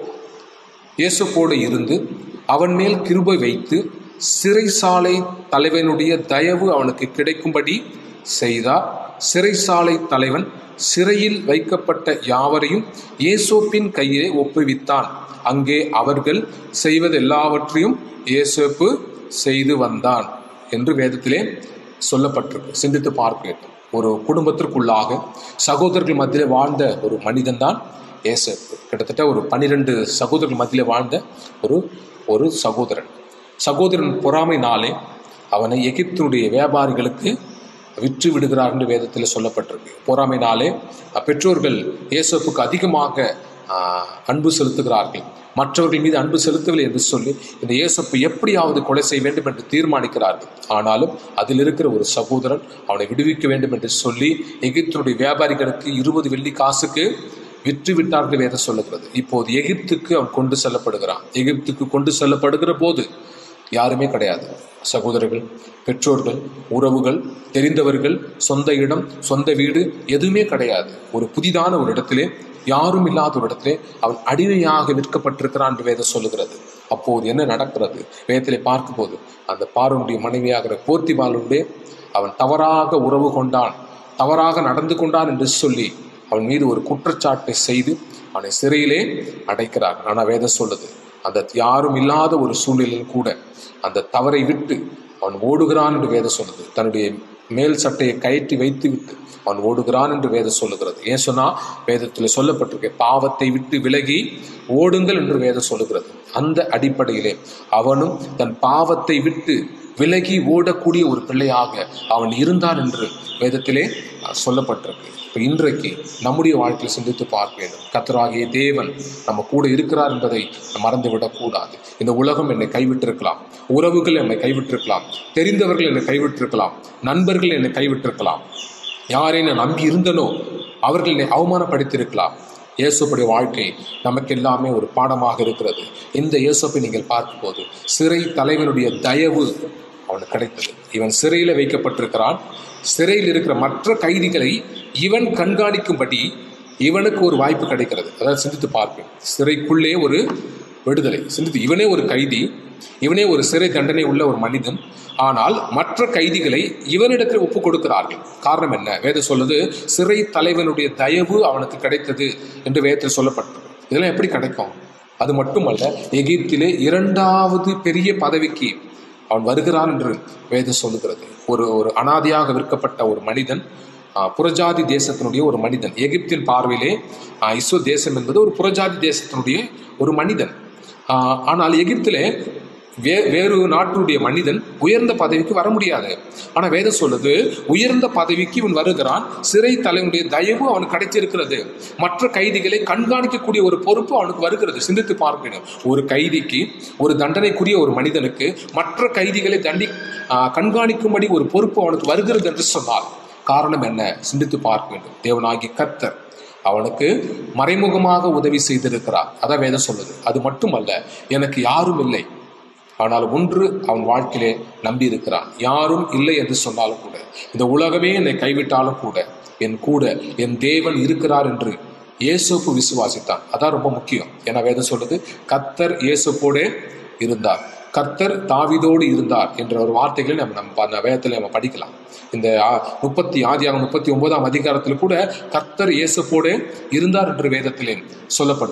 இயேசுப்போடு இருந்து அவன் மேல் கிருபை வைத்து சிறைசாலை தலைவனுடைய தயவு அவனுக்கு கிடைக்கும்படி செய்தார் சிறைசாலை தலைவன் சிறையில் வைக்கப்பட்ட யாவரையும் இயேசோப்பின் கையிலே ஒப்புவித்தான் அங்கே அவர்கள் செய்வதெல்லாவற்றையும் இயேசோப்பு செய்து வந்தான் என்று வேதத்திலே சொல்லப்பட்டிருக்கு சிந்தித்து பார்க்க வேண்டும் ஒரு குடும்பத்திற்குள்ளாக சகோதரர்கள் மத்தியிலே வாழ்ந்த ஒரு மனிதன் தான் ஏசப்பு கிட்டத்தட்ட ஒரு பனிரெண்டு சகோதரர்கள் மத்தியிலே வாழ்ந்த ஒரு ஒரு சகோதரன் சகோதரன் பொறாமைனாலே அவனை எகிப்தினுடைய வியாபாரிகளுக்கு விற்று விடுகிறார் என்று வேதத்தில் சொல்லப்பட்டிருக்கு பொறாமைனாலே அஹ், பெற்றோர்கள் இயேசுவுக்கு அதிகமாக ஆஹ், அன்பு செலுத்துகிறார்கள் மற்றவர்கள் மீது அன்பு செலுத்தவில்லை என்று சொல்லி இந்த இயேசப்பு எப்படியாவது கொலை செய்ய வேண்டும் என்று தீர்மானிக்கிறார்கள் ஆனாலும் அதில் இருக்கிற ஒரு சகோதரன் அவனை விடுவிக்க வேண்டும் என்று சொல்லி எகிப்தினுடைய வியாபாரிகளுக்கு இருபது வெள்ளி காசுக்கு விற்று விட்டார்கள் வேதம் சொல்லுகிறது இப்போது எகிப்துக்கு அவன் கொண்டு செல்லப்படுகிறான் எகிப்துக்கு கொண்டு செல்லப்படுகிற போது யாருமே கிடையாது சகோதரர்கள் பெற்றோர்கள் உறவுகள் தெரிந்தவர்கள் சொந்த இடம் சொந்த வீடு எதுவுமே கிடையாது ஒரு புதிதான ஒரு இடத்திலே யாரும் இல்லாத ஒரு இடத்திலே அவன் அடிமையாக விற்கப்பட்டிருக்கிறான் என்று வேதம் சொல்லுகிறது அப்போது என்ன நடக்கிறது வேதத்திலே பார்க்கும்போது அந்த பார்வனுடைய மனைவியாகிற போர்த்திபாலுடைய அவன் தவறாக உறவு கொண்டான் தவறாக நடந்து கொண்டான் என்று சொல்லி அவன் மீது ஒரு குற்றச்சாட்டை செய்து அவனை சிறையிலே அடைக்கிறார் ஆனால் வேதம் சொல்லுது அந்த யாரும் இல்லாத ஒரு சூழ்நிலையில் கூட அந்த தவறை விட்டு அவன் ஓடுகிறான் என்று வேதம் சொல்லுது தன்னுடைய மேல் சட்டையை கயற்றி வைத்து விட்டு அவன் ஓடுகிறான் என்று வேதம் சொல்லுகிறது ஏன் சொன்னா வேதத்தில் சொல்லப்பட்டிருக்க பாவத்தை விட்டு விலகி ஓடுங்கள் என்று வேதம் சொல்லுகிறது அந்த அடிப்படையிலே அவனும் தன் பாவத்தை விட்டு விலகி ஓடக்கூடிய ஒரு பிள்ளையாக அவன் இருந்தான் என்று வேதத்திலே அஹ், சொல்லப்பட்டிருக்கு இப்போ இன்றைக்கு நம்முடைய வாழ்க்கையில் சிந்தித்து பார்க்க வேண்டும் கத்தராகிய தேவன் நம்ம கூட இருக்கிறார் என்பதை மறந்துவிடக் கூடாது இந்த உலகம் என்னை கைவிட்டிருக்கலாம் உறவுகள் என்னை கைவிட்டிருக்கலாம் தெரிந்தவர்கள் என்னை கைவிட்டிருக்கலாம் நண்பர்கள் என்னை கைவிட்டிருக்கலாம் யாரை நான் நம்பி இருந்தனோ அவர்கள் என்னை அவமானப்படுத்தியிருக்கலாம் இயேசுப்புடைய வாழ்க்கை நமக்கு எல்லாமே ஒரு பாடமாக இருக்கிறது இந்த இயேசுப்பை நீங்கள் பார்க்கும்போது சிறை தலைவனுடைய தயவு அவனுக்கு கிடைத்தது இவன் சிறையில வைக்கப்பட்டிருக்கிறான் சிறையில் இருக்கிற மற்ற கைதிகளை இவன் கண்காணிக்கும்படி இவனுக்கு ஒரு வாய்ப்பு கிடைக்கிறது அதாவது சிந்தித்து பார்ப்பேன் சிறைக்குள்ளே ஒரு விடுதலை சிந்தித்து இவனே ஒரு கைதி இவனே ஒரு சிறை தண்டனை உள்ள ஒரு மனிதன் ஆனால் மற்ற கைதிகளை இவனிடத்தில் ஒப்பு கொடுக்கிறார்கள் காரணம் என்ன வேதம் சொல்லுது சிறை தலைவனுடைய தயவு அவனுக்கு கிடைத்தது என்று வேதத்தில் சொல்லப்பட்டது இதெல்லாம் எப்படி கிடைக்கும் அது மட்டுமல்ல எகிப்திலே இரண்டாவது பெரிய பதவிக்கு அவன் வருகிறான் என்று வேதம் சொல்லுகிறது ஒரு ஒரு அனாதையாக விற்கப்பட்ட ஒரு மனிதன் ஆஹ், புறஜாதி தேசத்தினுடைய ஒரு மனிதன் எகிப்தின் பார்வையிலே ஆஹ், இஸ்ரோ தேசம் என்பது ஒரு புறஜாதி தேசத்தினுடைய ஒரு மனிதன் ஆஹ், ஆனால் எகிப்திலே வே வேறு நாட்டுடைய மனிதன் உயர்ந்த பதவிக்கு வர முடியாது ஆனா வேதம் சொல்லுது உயர்ந்த பதவிக்கு இவன் வருகிறான் சிறை தலைவனுடைய தயவு அவனுக்கு கிடைச்சிருக்கிறது மற்ற கைதிகளை கண்காணிக்கக்கூடிய ஒரு பொறுப்பு அவனுக்கு வருகிறது சிந்தித்து பார்க்கணும் ஒரு கைதிக்கு ஒரு தண்டனைக்குரிய ஒரு மனிதனுக்கு மற்ற கைதிகளை தண்டி ஆஹ், கண்காணிக்கும்படி ஒரு பொறுப்பு அவனுக்கு வருகிறது என்று சொன்னால் காரணம் என்ன சிந்தித்து பார்க்க வேண்டும் தேவனாகி கர்த்தர் அவனுக்கு மறைமுகமாக உதவி செய்திருக்கிறார் அதான் வேதம் சொல்லுது அது மட்டுமல்ல எனக்கு யாரும் இல்லை ஆனால் ஒன்று அவன் வாழ்க்கையிலே நம்பி இருக்கிறான் யாரும் இல்லை என்று சொன்னாலும் கூட இந்த உலகமே என்னை கைவிட்டாலும் கூட என் கூட என் தேவன் இருக்கிறார் என்று இயேசுப்பு விசுவாசித்தான் அதான் ரொம்ப முக்கியம் ஏன்னா வேதம் சொல்லுது கத்தர் இயேசுப்போடே இருந்தார் கர்த்தர் தாவிதோடு இருந்தார் என்ற ஒரு வார்த்தைகளை நம்ம நம்ம அந்த வேதத்தில் நம்ம படிக்கலாம் இந்த ஆ- முப்பத்தி ஆதியாகம் முப்பத்தி ஒன்பதாம் அதிகாரத்தில் கூட கர்த்தர் இயேசுப்போடு இருந்தார் என்று வேதத்திலே சொல்லப்பட்டிருக்கு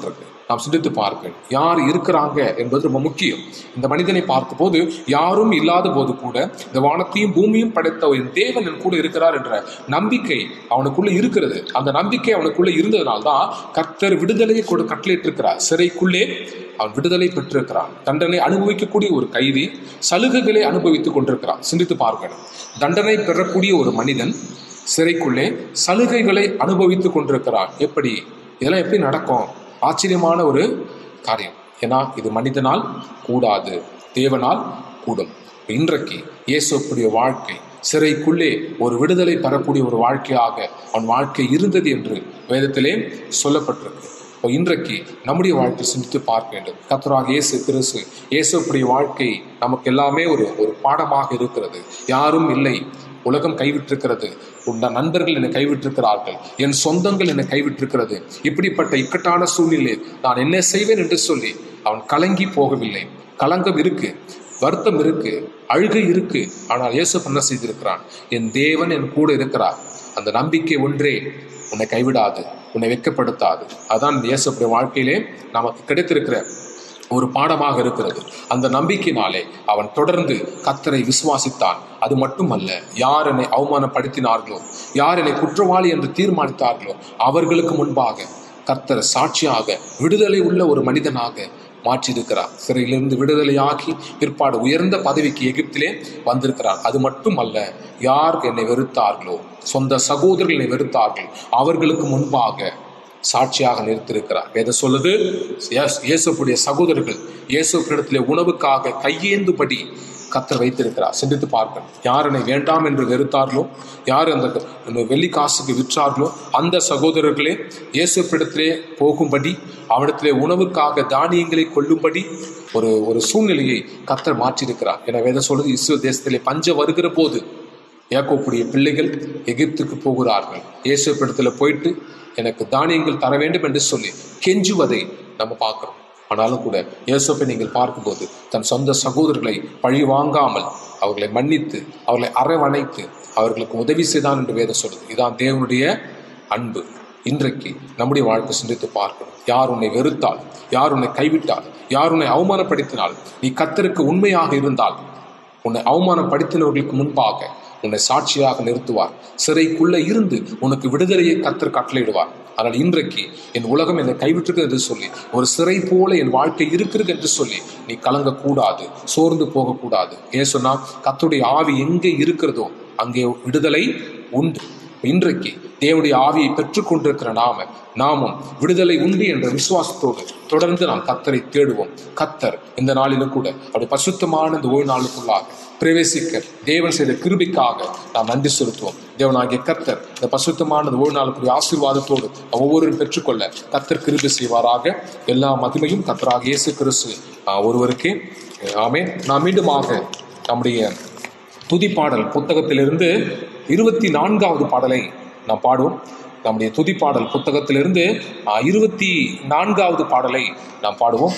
நாம் சிந்தித்து பார்க்க யார் இருக்கிறாங்க என்பது ரொம்ப முக்கியம் இந்த மனிதனை பார்க்கும்போது யாரும் இல்லாத போது கூட இந்த வானத்தையும் பூமியும் படைத்த என் தேவன் என் கூட இருக்கிறார் என்ற நம்பிக்கை அவனுக்குள்ள இருக்கிறது அந்த நம்பிக்கை அவனுக்குள்ள இருந்ததுனால்தான் கர்த்தர் விடுதலையை கூட கட்டளையிட்டிருக்கிறார் சிறைக்குள்ளே அவன் விடுதலை பெற்றிருக்கிறான் தண்டனை அனுபவிக்கக்கூடிய ஒரு கைதி சலுகைகளை அனுபவித்துக் கொண்டிருக்கிறான் சிந்தித்து பார்க்கணும் தண்டனை பெறக்கூடிய ஒரு மனிதன் சிறைக்குள்ளே சலுகைகளை அனுபவித்துக் கொண்டிருக்கிறான் எப்படி இதெல்லாம் எப்படி நடக்கும் ஆச்சரியமான ஒரு காரியம் ஏன்னா இது மனிதனால் கூடாது தேவனால் கூடும் இன்றைக்கு இயேசுடைய வாழ்க்கை சிறைக்குள்ளே ஒரு விடுதலை பெறக்கூடிய ஒரு வாழ்க்கையாக அவன் வாழ்க்கை இருந்தது என்று வேதத்திலே சொல்லப்பட்டிருக்கு இப்போ இன்றைக்கு நம்முடைய வாழ்க்கை சிந்தித்து பார்க்க வேண்டும் கத்தராக இயேசு கிறிஸ்து இயேசுடைய வாழ்க்கை நமக்கு எல்லாமே ஒரு ஒரு பாடமாக இருக்கிறது யாரும் இல்லை உலகம் கைவிட்டிருக்கிறது உன் நண்பர்கள் என்னை கைவிட்டிருக்கிறார்கள் என் சொந்தங்கள் என்னை கைவிட்டிருக்கிறது இப்படிப்பட்ட இக்கட்டான சூழ்நிலையில் நான் என்ன செய்வேன் என்று சொல்லி அவன் கலங்கி போகவில்லை கலங்கம் இருக்கு வருத்தம் இருக்கு அழுகை இருக்கு ஆனால் இயேசு என்ன செய்திருக்கிறான் என் தேவன் என் கூட இருக்கிறார் அந்த நம்பிக்கை ஒன்றே உன்னை கைவிடாது உன்னை வெட்கப்படுத்தாது அதான் இயேசுடைய வாழ்க்கையிலே நமக்கு கிடைத்திருக்கிற ஒரு பாடமாக இருக்கிறது அந்த நம்பிக்கையினாலே அவன் தொடர்ந்து கத்தரை விசுவாசித்தான் அது மட்டுமல்ல யார் என்னை அவமானப்படுத்தினார்களோ யார் என்னை குற்றவாளி என்று தீர்மானித்தார்களோ அவர்களுக்கு முன்பாக கர்த்தர் சாட்சியாக விடுதலை உள்ள ஒரு மனிதனாக மாற்றியிருக்கிறார் சிறையிலிருந்து விடுதலையாகி பிற்பாடு உயர்ந்த பதவிக்கு எகிப்திலே வந்திருக்கிறார் அது மட்டுமல்ல யார் என்னை வெறுத்தார்களோ சொந்த சகோதரர்கள் என்னை வெறுத்தார்கள் அவர்களுக்கு முன்பாக சாட்சியாக நிறுத்திருக்கிறார் வேத சொல்லுது இயேசு- இயேசுவுடைய சகோதரர்கள் இயேசுக்கிடத்திலே உணவுக்காக கையேந்துபடி கத்தர் வைத்திருக்கிறார் சிந்தித்து பார்க்கணும் யார் என்னை வேண்டாம் என்று வெறுத்தார்களோ யார் அந்த அந்த வெள்ளி காசுக்கு விற்றார்களோ அந்த சகோதரர்களே இயேசுப்பிடத்திலே போகும்படி அவனிடத்திலே உணவுக்காக தானியங்களை கொள்ளும்படி ஒரு ஒரு சூழ்நிலையை கத்தர் மாற்றியிருக்கிறார் என வேத சொல்றது இஸ்ரோ தேசத்திலே பஞ்சம் வருகிற போது யாக்கோப்புடைய பிள்ளைகள் எகிப்துக்கு போகிறார்கள் இயேசுப்பிடத்தில் போயிட்டு எனக்கு தானியங்கள் தர வேண்டும் என்று சொல்லி கெஞ்சுவதை நம்ம பார்க்கிறோம் ஆனாலும் கூட இயேசுப்பை நீங்கள் பார்க்கும்போது தன் சொந்த சகோதரர்களை பழி வாங்காமல் அவர்களை மன்னித்து அவர்களை அரவணைத்து அவர்களுக்கு உதவி செய்தான் என்று வேதம் சொல்லுது இதான் தேவனுடைய அன்பு இன்றைக்கு நம்முடைய வாழ்க்கை சிந்தித்து பார்க்கணும் யார் உன்னை வெறுத்தால் யார் உன்னை கைவிட்டால் யார் உன்னை அவமானப்படுத்தினால் நீ கத்தருக்கு உண்மையாக இருந்தால் உன்னை அவமானப்படுத்தினவர்களுக்கு முன்பாக உன்னை சாட்சியாக நிறுத்துவார் சிறைக்குள்ள இருந்து உனக்கு விடுதலையை கத்தர் கட்டளையிடுவார் ஆனால் இன்றைக்கு என் உலகம் என்னை கைவிட்டிருக்கு என்று சொல்லி ஒரு சிறை போல என் வாழ்க்கை இருக்கிறது என்று சொல்லி நீ கலங்கக்கூடாது சோர்ந்து போகக்கூடாது ஏன் சொன்னா கத்தருடைய ஆவி எங்கே இருக்கிறதோ அங்கே விடுதலை உண்டு இன்றைக்கு தேவனுடைய ஆவியை பெற்றுக்கொண்டிருக்கிற நாம நாமும் விடுதலை உண்டு என்ற விசுவாசத்தோடு தொடர்ந்து நாம் கத்தரை தேடுவோம் கத்தர் இந்த நாளிலும் கூட அப்படி பசுத்தமான இந்த ஓய்வு நாளுக்குள்ளாக பிரவேசிக்க தேவன் செய்த கிருபிக்காக நாம் நன்றி செலுத்துவோம் தேவனாகிய கத்தர் இந்த பசுத்தமான இந்த ஓய்வு நாளுக்குரிய ஆசீர்வாதத்தோடு நாம் ஒவ்வொருவரும் பெற்றுக்கொள்ள கத்தர் கிருபி செய்வாராக எல்லா மகிமையும் கத்தராக இயேசு கிறிஸ்து ஆஹ், ஒருவருக்கே ஆமே நாம் மீண்டுமாக நம்முடைய துதிப்பாடல் புத்தகத்திலிருந்து இருபத்தி நான்காவது பாடலை நாம் பாடுவோம் நம்முடைய துதிப்பாடல் புத்தகத்திலிருந்து ஆ, இருபத்தி நான்காவது பாடலை நாம் பாடுவோம்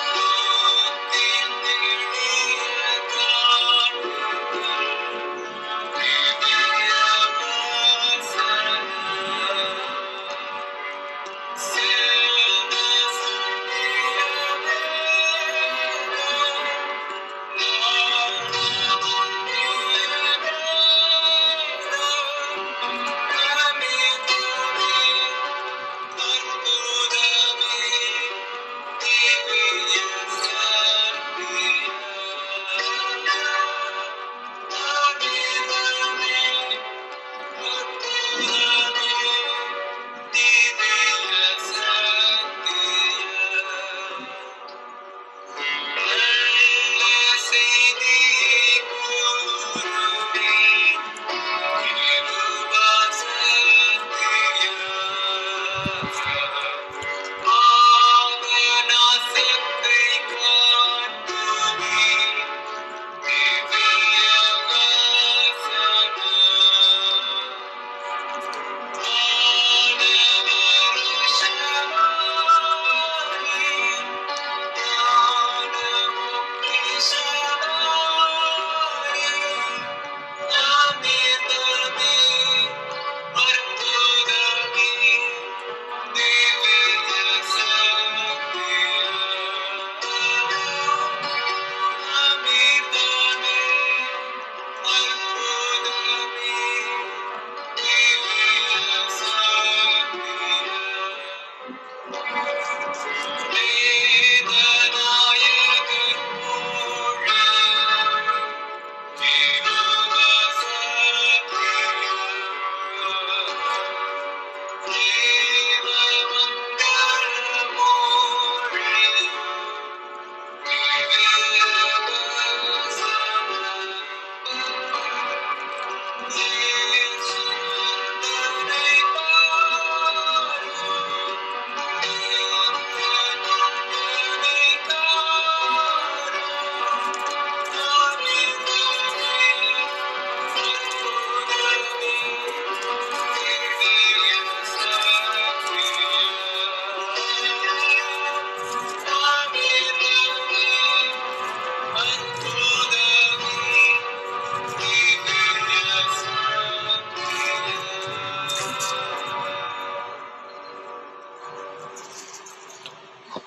Thank you.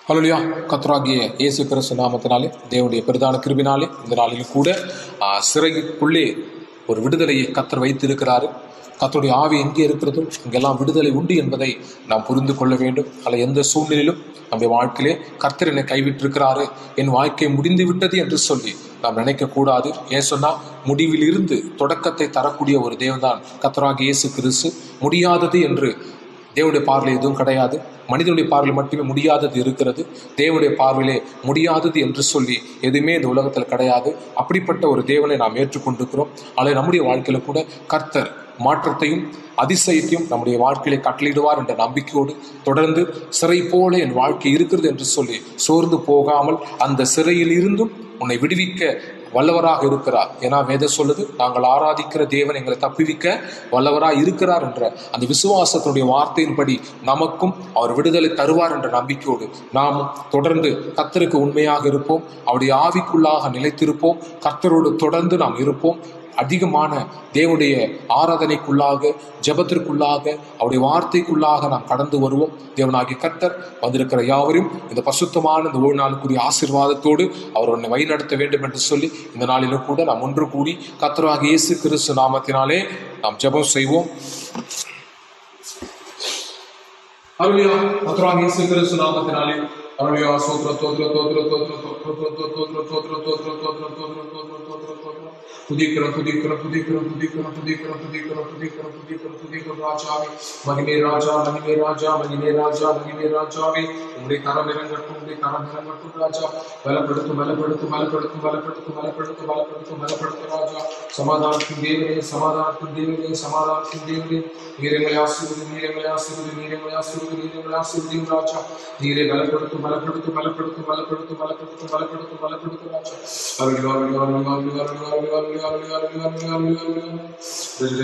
ஹலோலியா கத்ராகிய இயேசு கிறிஸ்து நாமத்தினாலே தேவனுடைய பெரிதான கிருபினாலே இந்த நாளிலும் கூட ஆ, சிறைக்குள்ளே ஒரு விடுதலையை கத்தர் வைத்திருக்கிறாரு கத்தருடைய ஆவி எங்கே இருக்கிறதோ அங்கெல்லாம் விடுதலை உண்டு என்பதை நாம் புரிந்து கொள்ள வேண்டும் அல்ல எந்த சூழ்நிலையிலும் நம்முடைய வாழ்க்கையிலே கர்த்தர் என்னை கைவிட்டிருக்கிறாரு என் வாழ்க்கை முடிந்து விட்டது என்று சொல்லி நாம் நினைக்கக்கூடாது ஏன் சொன்னா முடிவில் இருந்து தொடக்கத்தை தரக்கூடிய ஒரு தேவன்தான் கத்தராகிய இயேசு கிறிஸ்து முடியாதது என்று தேவனுடைய பார்வையில் எதுவும் கிடையாது மனிதனுடைய பார்வையில் மட்டுமே முடியாதது இருக்கிறது தேவனுடைய பார்வையிலே முடியாதது என்று சொல்லி எதுவுமே இந்த உலகத்தில் கிடையாது அப்படிப்பட்ட ஒரு தேவனை நாம் ஏற்றுக்கொண்டிருக்கிறோம் ஆனால் நம்முடைய வாழ்க்கையில கூட கர்த்தர் மாற்றத்தையும் அதிசயத்தையும் நம்முடைய வாழ்க்கையிலே கட்டளையிடுவார் என்ற நம்பிக்கையோடு தொடர்ந்து சிறை போல என் வாழ்க்கை இருக்கிறது என்று சொல்லி சோர்ந்து போகாமல் அந்த சிறையில் இருந்தும் உன்னை விடுவிக்க வல்லவராக இருக்கிறார் ஏன்னா வேத சொல்லுது நாங்கள் ஆராதிக்கிற தேவன் எங்களை தப்புவிக்க வல்லவராக இருக்கிறார் என்ற அந்த விசுவாசத்தினுடைய வார்த்தையின்படி நமக்கும் அவர் விடுதலை தருவார் என்ற நம்பிக்கையோடு நாமும் தொடர்ந்து கர்த்தருக்கு உண்மையாக இருப்போம் அவருடைய ஆவிக்குள்ளாக நிலைத்திருப்போம் கர்த்தரோடு தொடர்ந்து நாம் இருப்போம் அதிகமான தேவனுடைய ஆராதனைக்குள்ளாக ஜெபத்திற்குள்ளாக அவருடைய வார்த்தைக்குள்ளாக நாம் கடந்து வருவோம் தேவனாகிய கர்த்தர் வந்திருக்கிற யாவரையும் இந்த பசுத்தமான இந்த ஒரு நாளுக்குரிய ஆசீர்வாதத்தோடு அவர் உன்னை வழிநடத்த வேண்டும் என்று சொல்லி இந்த நாளிலும் கூட நாம் ஒன்று கூடி கர்த்தராகிய இயேசு கிறிஸ்து நாமத்தினாலே நாம் ஜெபம் செய்வோம் அருளியா கர்த்தராகிய இயேசு கிறிஸ்து நாமத்தினாலே அருளியா சோத்ர தோத்ர தோத்ர தோத்ர தோத்ர தோத்ர தோத்ர தோத்ர தோத்ர தோத்ர தோத்ர தோத்ர தோத்ர தோத்ர துதிக்கிறோம் துதிக்கிறோம் துதிக்கிறோம் துதிக்கிறோம் துதிக்கிறோம் துதிக்கிறோம் துதிக்கிறோம் துதிக்கிறோம் துதிக்கிறோம் ராஜாவே மகிமே ராஜா மகிமே ராஜா மகிமே ராஜா மகிமே ராஜாவே உங்களுடைய கரம் இறங்கட்டும் உங்களுடைய கரம் இறங்கட்டும் ராஜா பலப்படுத்தும் பலப்படுத்தும் பலப்படுத்தும் பலப்படுத்தும் பலப்படுத்தும் பலப்படுத்தும் பலப்படுத்தும் ராஜா சமாதானத்தின் தேவனே சமாதானத்தின் தேவனே சமாதானத்தின் தேவனே நீரங்களை ஆசிர்வதி நீரங்களை ஆசிர்வதி நீரங்களை ஆசிர்வதி நீரங்களை ஆசிர்வதி ராஜா நீரை பலப்படுத்தும் பலப்படுத்தும் பலப்படுத்தும் பலப்படுத்தும் பலப்படுத்தும் பலப்படுத்தும் பலப்படுத்தும் ராஜா அருள் அருள் அருள் அருள் அருள் அருள் அருள் அருள் அருள் அருள் அருள்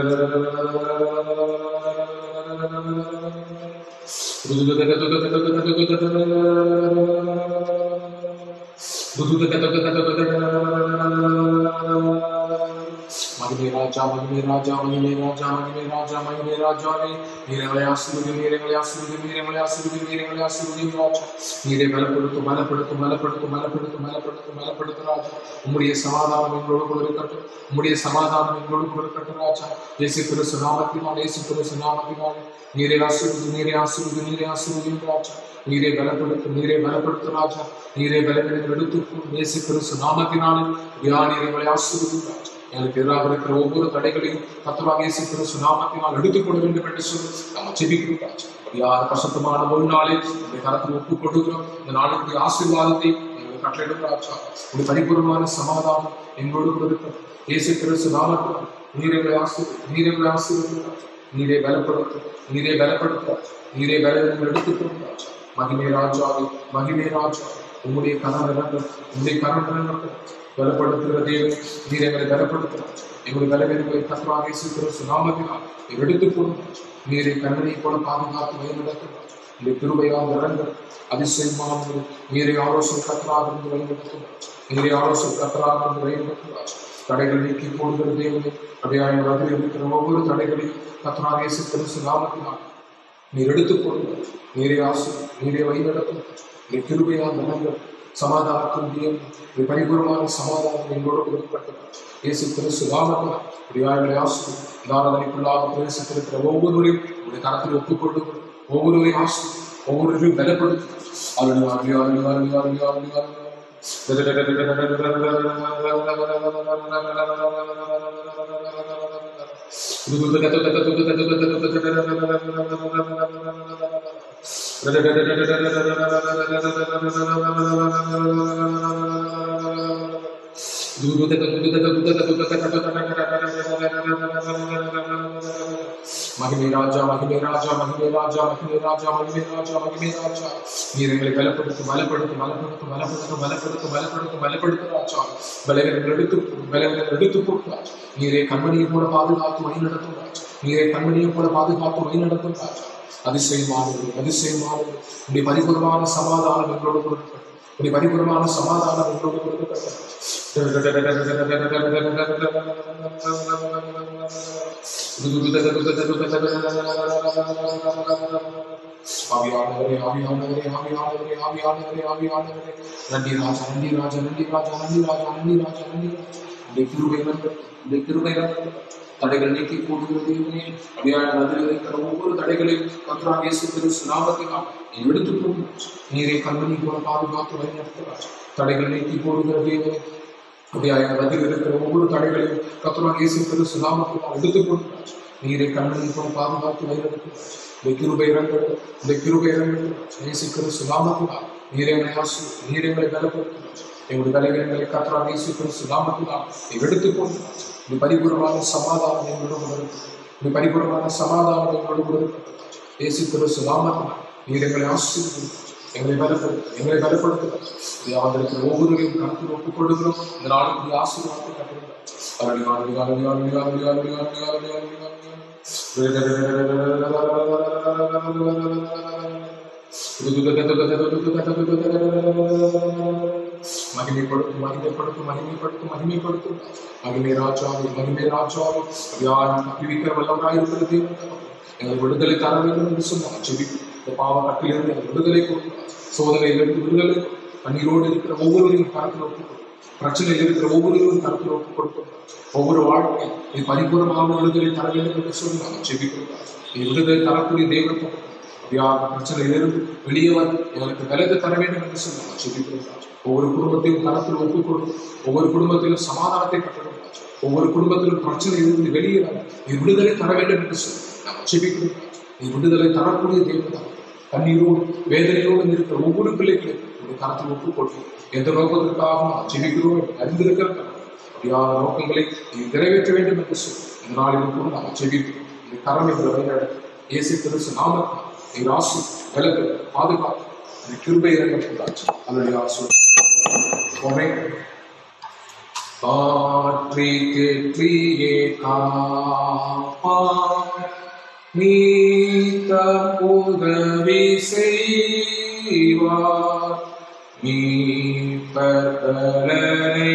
மகிமே ராஜா மகிமே ராஜா மகிமே ராஜா மகிமே ராஜா மகிமே ராஜாவே நீரங்களை ஆசிர்வதி நீரங்களை ஆசிர்வதி நீரங்களை ஆசிர்வதி நீரங்களை ஆசிர்வதி ராஜா நீரை பலப்படுத்தும் பலப்படுத்தும் பலப்படுத்தும் பலப்படுத்தும் பலப்படுத்தும் பலப்படுத்தும் ராஜா உம்முடைய சமாதானம் எங்களோடு கூட இருக்கட்டும் உம்முடைய சமாதானம் எங்களோடு கூட இருக்கட்டும் ராஜா இயேசு கிறிஸ்து நாமத்தினால் இயேசு கிறிஸ்து நாமத்தினால் நீரை ஆசிர்வதி நீரை ஆசிர்வதி நீரை ஆசிர்வதி ராஜா நீரை பலப்படுத்தும் நீரை பலப்படுத்தும் ராஜா நீரை பலப்படுத்த எடுத்துக்கும் இயேசு கிறிஸ்து நாமத்தினாலே வியானிகளை ஆசிர்வதி ராஜா எனக்கு எதிராக இருக்கிற ஒவ்வொரு தடைகளையும் கத்தராக இயேசு கிறிஸ்து நாமத்தினால் எடுத்துக்கொள்ள வேண்டும் என்று சொல்லி நம்ம ஜெபிக்கிறோம் ராஜா யார் பசுத்தமான ஒரு நாளில் இந்த கரத்தில் ஒப்புக் கொடுக்கிறோம் இந்த நாளுடைய ஆசீர்வாதத்தை எங்களுக்கு கட்டளையிடும் ராஜா ஒரு பரிபூர்ணமான சமாதானம் எங்களோடு கூட இருக்கட்டும் இயேசு கிறிஸ்து நாமத்தினால் நீரை ஆசீர் நீரை ஆசீர்வதிக்கும் ராஜா நீரை பலப்படுத்தும் நீரை பலப்படுத்தும் நீரை பலவீனம் எடுத்துக்கொள்ளும் ராஜா மகிமே ராஜாவே மகிமே ராஜா உம்முடைய கரம் இறங்கும் உம்முடைய கரம் இறங்கட்டும் பலப்படுத்துகிற தேவன் நீர் எங்களை பலப்படுத்துகிறார் எங்களை பலவீனங்களை கத்தராக இயேசு நாமத்தினால் நீர் எடுத்துக் கொள்ளும் நீரை கண்ணனை போல பாதுகாத்து வழிநடத்துகிறார் இந்த திருவையால் இறங்கள் அதிசயமானது நீரை ஆலோசனை கத்தராக இருந்து வழிநடத்துகிறார் நீரை ஆலோசனை கத்தராக இருந்து வழிநடத்துகிறார் தடைகள் நீக்கி போடுகிற தேவனை அடையாளம் அதில் இருக்கிற ஒவ்வொரு தடைகளையும் கத்தராக இயேசு கிறிஸ்து நாமத்தினால் நீர் எடுத்துக் கொள்ளுங்கள் நீரை ஆசை நீரை வழிநடத்தும் நீ கிருபையால் நலங்கள் சமாதானத்தின் தேவன் நீ பரிபூர்ணமான சமாதானம் எங்களோடு கொடுக்கப்பட்டது இயேசு கிறிஸ்து நாமத்தினால் உடையாளை ஆசை தாரதனைக்குள்ளாக பிரவேசித்திருக்கிற ஒவ்வொருவரையும் உடைய கரத்தில் ஒப்புக்கொள்ளுங்கள் ஒவ்வொருவரையும் ஆசை ஒவ்வொருவரையும் பலப்படுத்தி அருள் அருள் அருள் அருள் அருள் அருள் அருள் மகிமே ராஜா மகிமே ராஜா மகிமே ராஜா மகிமே ராஜா மகிமே ராஜா மகிமே ராஜா நீர் எங்களை பலப்படுத்தும் பலப்படுத்தும் பலப்படுத்தும் பலப்படுத்தும் பலப்படுத்தும் பலப்படுத்தும் பலப்படுத்தும் ராஜா பலவீனங்கள் எடுத்து பலவீனங்கள் எடுத்து போட்டு ராஜா நீரை கண்மணியை போல பாதுகாத்து வழி நடத்தும் ராஜா நீரை கண்மணியை போல பாதுகாத்து வழி நடத்தும் ராஜா அதிசயமானது அதிசயமானது உடைய பரிபூர்ணமான சமாதானம் எங்களோடு கொடுக்கப்பட்டது உடைய பரிபூர்ணமான சமாதானம் எங்களோடு கொடுக்கப்பட்டது ஆவியானவரே ஆவியானவரே ஆவியானவரே ஆவியானவரே ஆவியானவரே நன்றி ராஜா நன்றி ராஜா நன்றி ராஜா நன்றி ராஜா நன்றி ராஜா நன்றி ராஜா இந்த கிருபை நன்றி இந்த கிருபை நன்றி தடைகள் நீக்கி போடுகிற தேவனே அடியாய நதியில் இருக்கிற ஒவ்வொரு தடைகளையும் கத்ராக இயேசு கிறிஸ்து நாமத்தினால் நீ எடுத்து போடு நீரை கண்மணி போல பாதுகாத்து வழிநடத்துகிறார் தடைகள் நீக்கி போடுகிற தேவனே அப்படியாய நதியில் இருக்கிற ஒவ்வொரு தடைகளையும் கத்ராக இயேசு கிறிஸ்து நாமத்தினால் எடுத்து போடுகிறார் நீரை கண்மணி போல பாதுகாத்து வழிநடத்துகிறார் இந்த கிருபை இரங்கள் இந்த கிருபை இரங்கள் இயேசு கிறிஸ்து நாமத்தினால் நீரை ஆசு நீரை பலப்படுத்துகிறார் எங்களுடைய தலைவர்களை கத்ரா இயேசு கிறிஸ்து நாமத்தினால் நீ எடுத்து போடுகிறார் இந்த பரிபூர்ணமான சமாதானம் எங்களோடு கூட இருக்கிறது. இந்த பரிபூர்ணமான சமாதானம் எங்களோடு கூட இருக்கிறது. இயேசு கிறிஸ்து நாமத்தினால் நீர் எங்களை ஆசீர்வதித்து எங்களை பலப்படுத்து எங்களை பலப்படுத்துகிறார் இது அவர்களுக்கு ஒவ்வொருவரையும் கருத்தில் ஒப்புக் கொடுக்கிறோம் இந்த நாளுக்கு ஆசீர்வாதத்தை கட்டுகிறார் அருளி அருளி அருளி அருளி அருளி அருளி அருளி அருளி அருளி மகிமைப்படுத்தும் மகிமைப்படுத்தும் மகிமைப்படுத்தும் மகிமைப்படுத்தும் மகிமை ராஜாவை மகிமை ராஜாவை யார் தப்பிவிக்கிற வல்லவராய் இருக்கிற தேவன் தகப்பனே. எங்களுக்கு விடுதலை தர வேண்டும் என்று சொன்னார் ஜெபி இந்த பாவ கட்டிலிருந்து எங்களுக்கு விடுதலை கொடுத்தார் சோதனையிலிருந்து விடுதலை கண்ணீரோடு இருக்கிற ஒவ்வொருவரையும் கருத்தில் ஒப்புக் பிரச்சனையில் இருக்கிற ஒவ்வொருவரும் கருத்தில் ஒப்புக் கொடுக்கிறார் ஒவ்வொரு வாழ்க்கை நீ பரிபூர்ணமான விடுதலை தர வேண்டும் என்று சொல்லி நாங்கள் ஜெபிக்கிறோம் நீ விடுதலை தரக்கூடிய தெய்வத்தை யார் பிரச்சனையிலிருந்து வெளியே வந்து எங்களுக்கு விலகு தர வேண்டும் என்று சொல்லி நாங்கள் ஜெபிக்கிறோம் ஒவ்வொரு குடும்பத்தையும் கருத்தில் ஒப்புக் கொடுக்கும் ஒவ்வொரு குடும்பத்திலும் சமாதானத்தை கட்டணும் ஒவ்வொரு குடும்பத்திலும் பிரச்சனையிலிருந்து வெளியே வர நீ விடுதலை தர வேண்டும் என்று சொல்லி நாங்கள் ஜெபிக்கிறோம் நீ விடுதலை தரக்கூடிய தெய்வம் கண்ணீரோடு வேதனையோடு இருக்கிற ஒவ்வொரு பிள்ளைகளையும் ஒரு கருத்தில் ஒப்புக் கொடுக்கும் எந்த நோக்கத்திற்காக நாம் ஜெபிக்கிறோம் என்று அறிந்திருக்கிற அப்படியான நோக்கங்களை நீ நிறைவேற்ற வேண்டும் என்று சொல்லி இந்த நாளிலும் கூட நாம் ஜெபிக்கிறோம் இந்த கரம் என்ற வழிநடத்த இயேசு கிறிஸ்து நாமத்தில் நீ ராசு விலகு பாதுகாப்பு இந்த கிருபை இறங்கக்கூடாது அதனுடைய ஆசு உமை காற்றி தேற்றியே காப்பாய் நீத்த உதவி செய்வார் மீட்பர் பலனை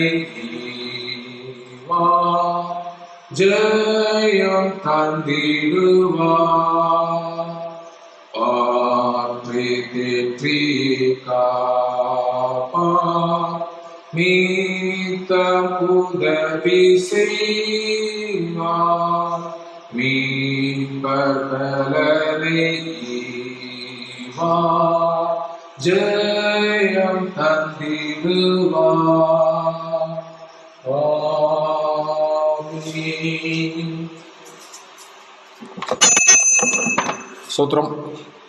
ஈவார். ஜெயம் தந்திடுவார் ஆற்றி தேற்றி காப்பார் மீத்த உதவி செய்வார் மீட்பர் பலனை ஈவார். ஜெயம் தந்திடுவார் ஆமென். சோத்திரம்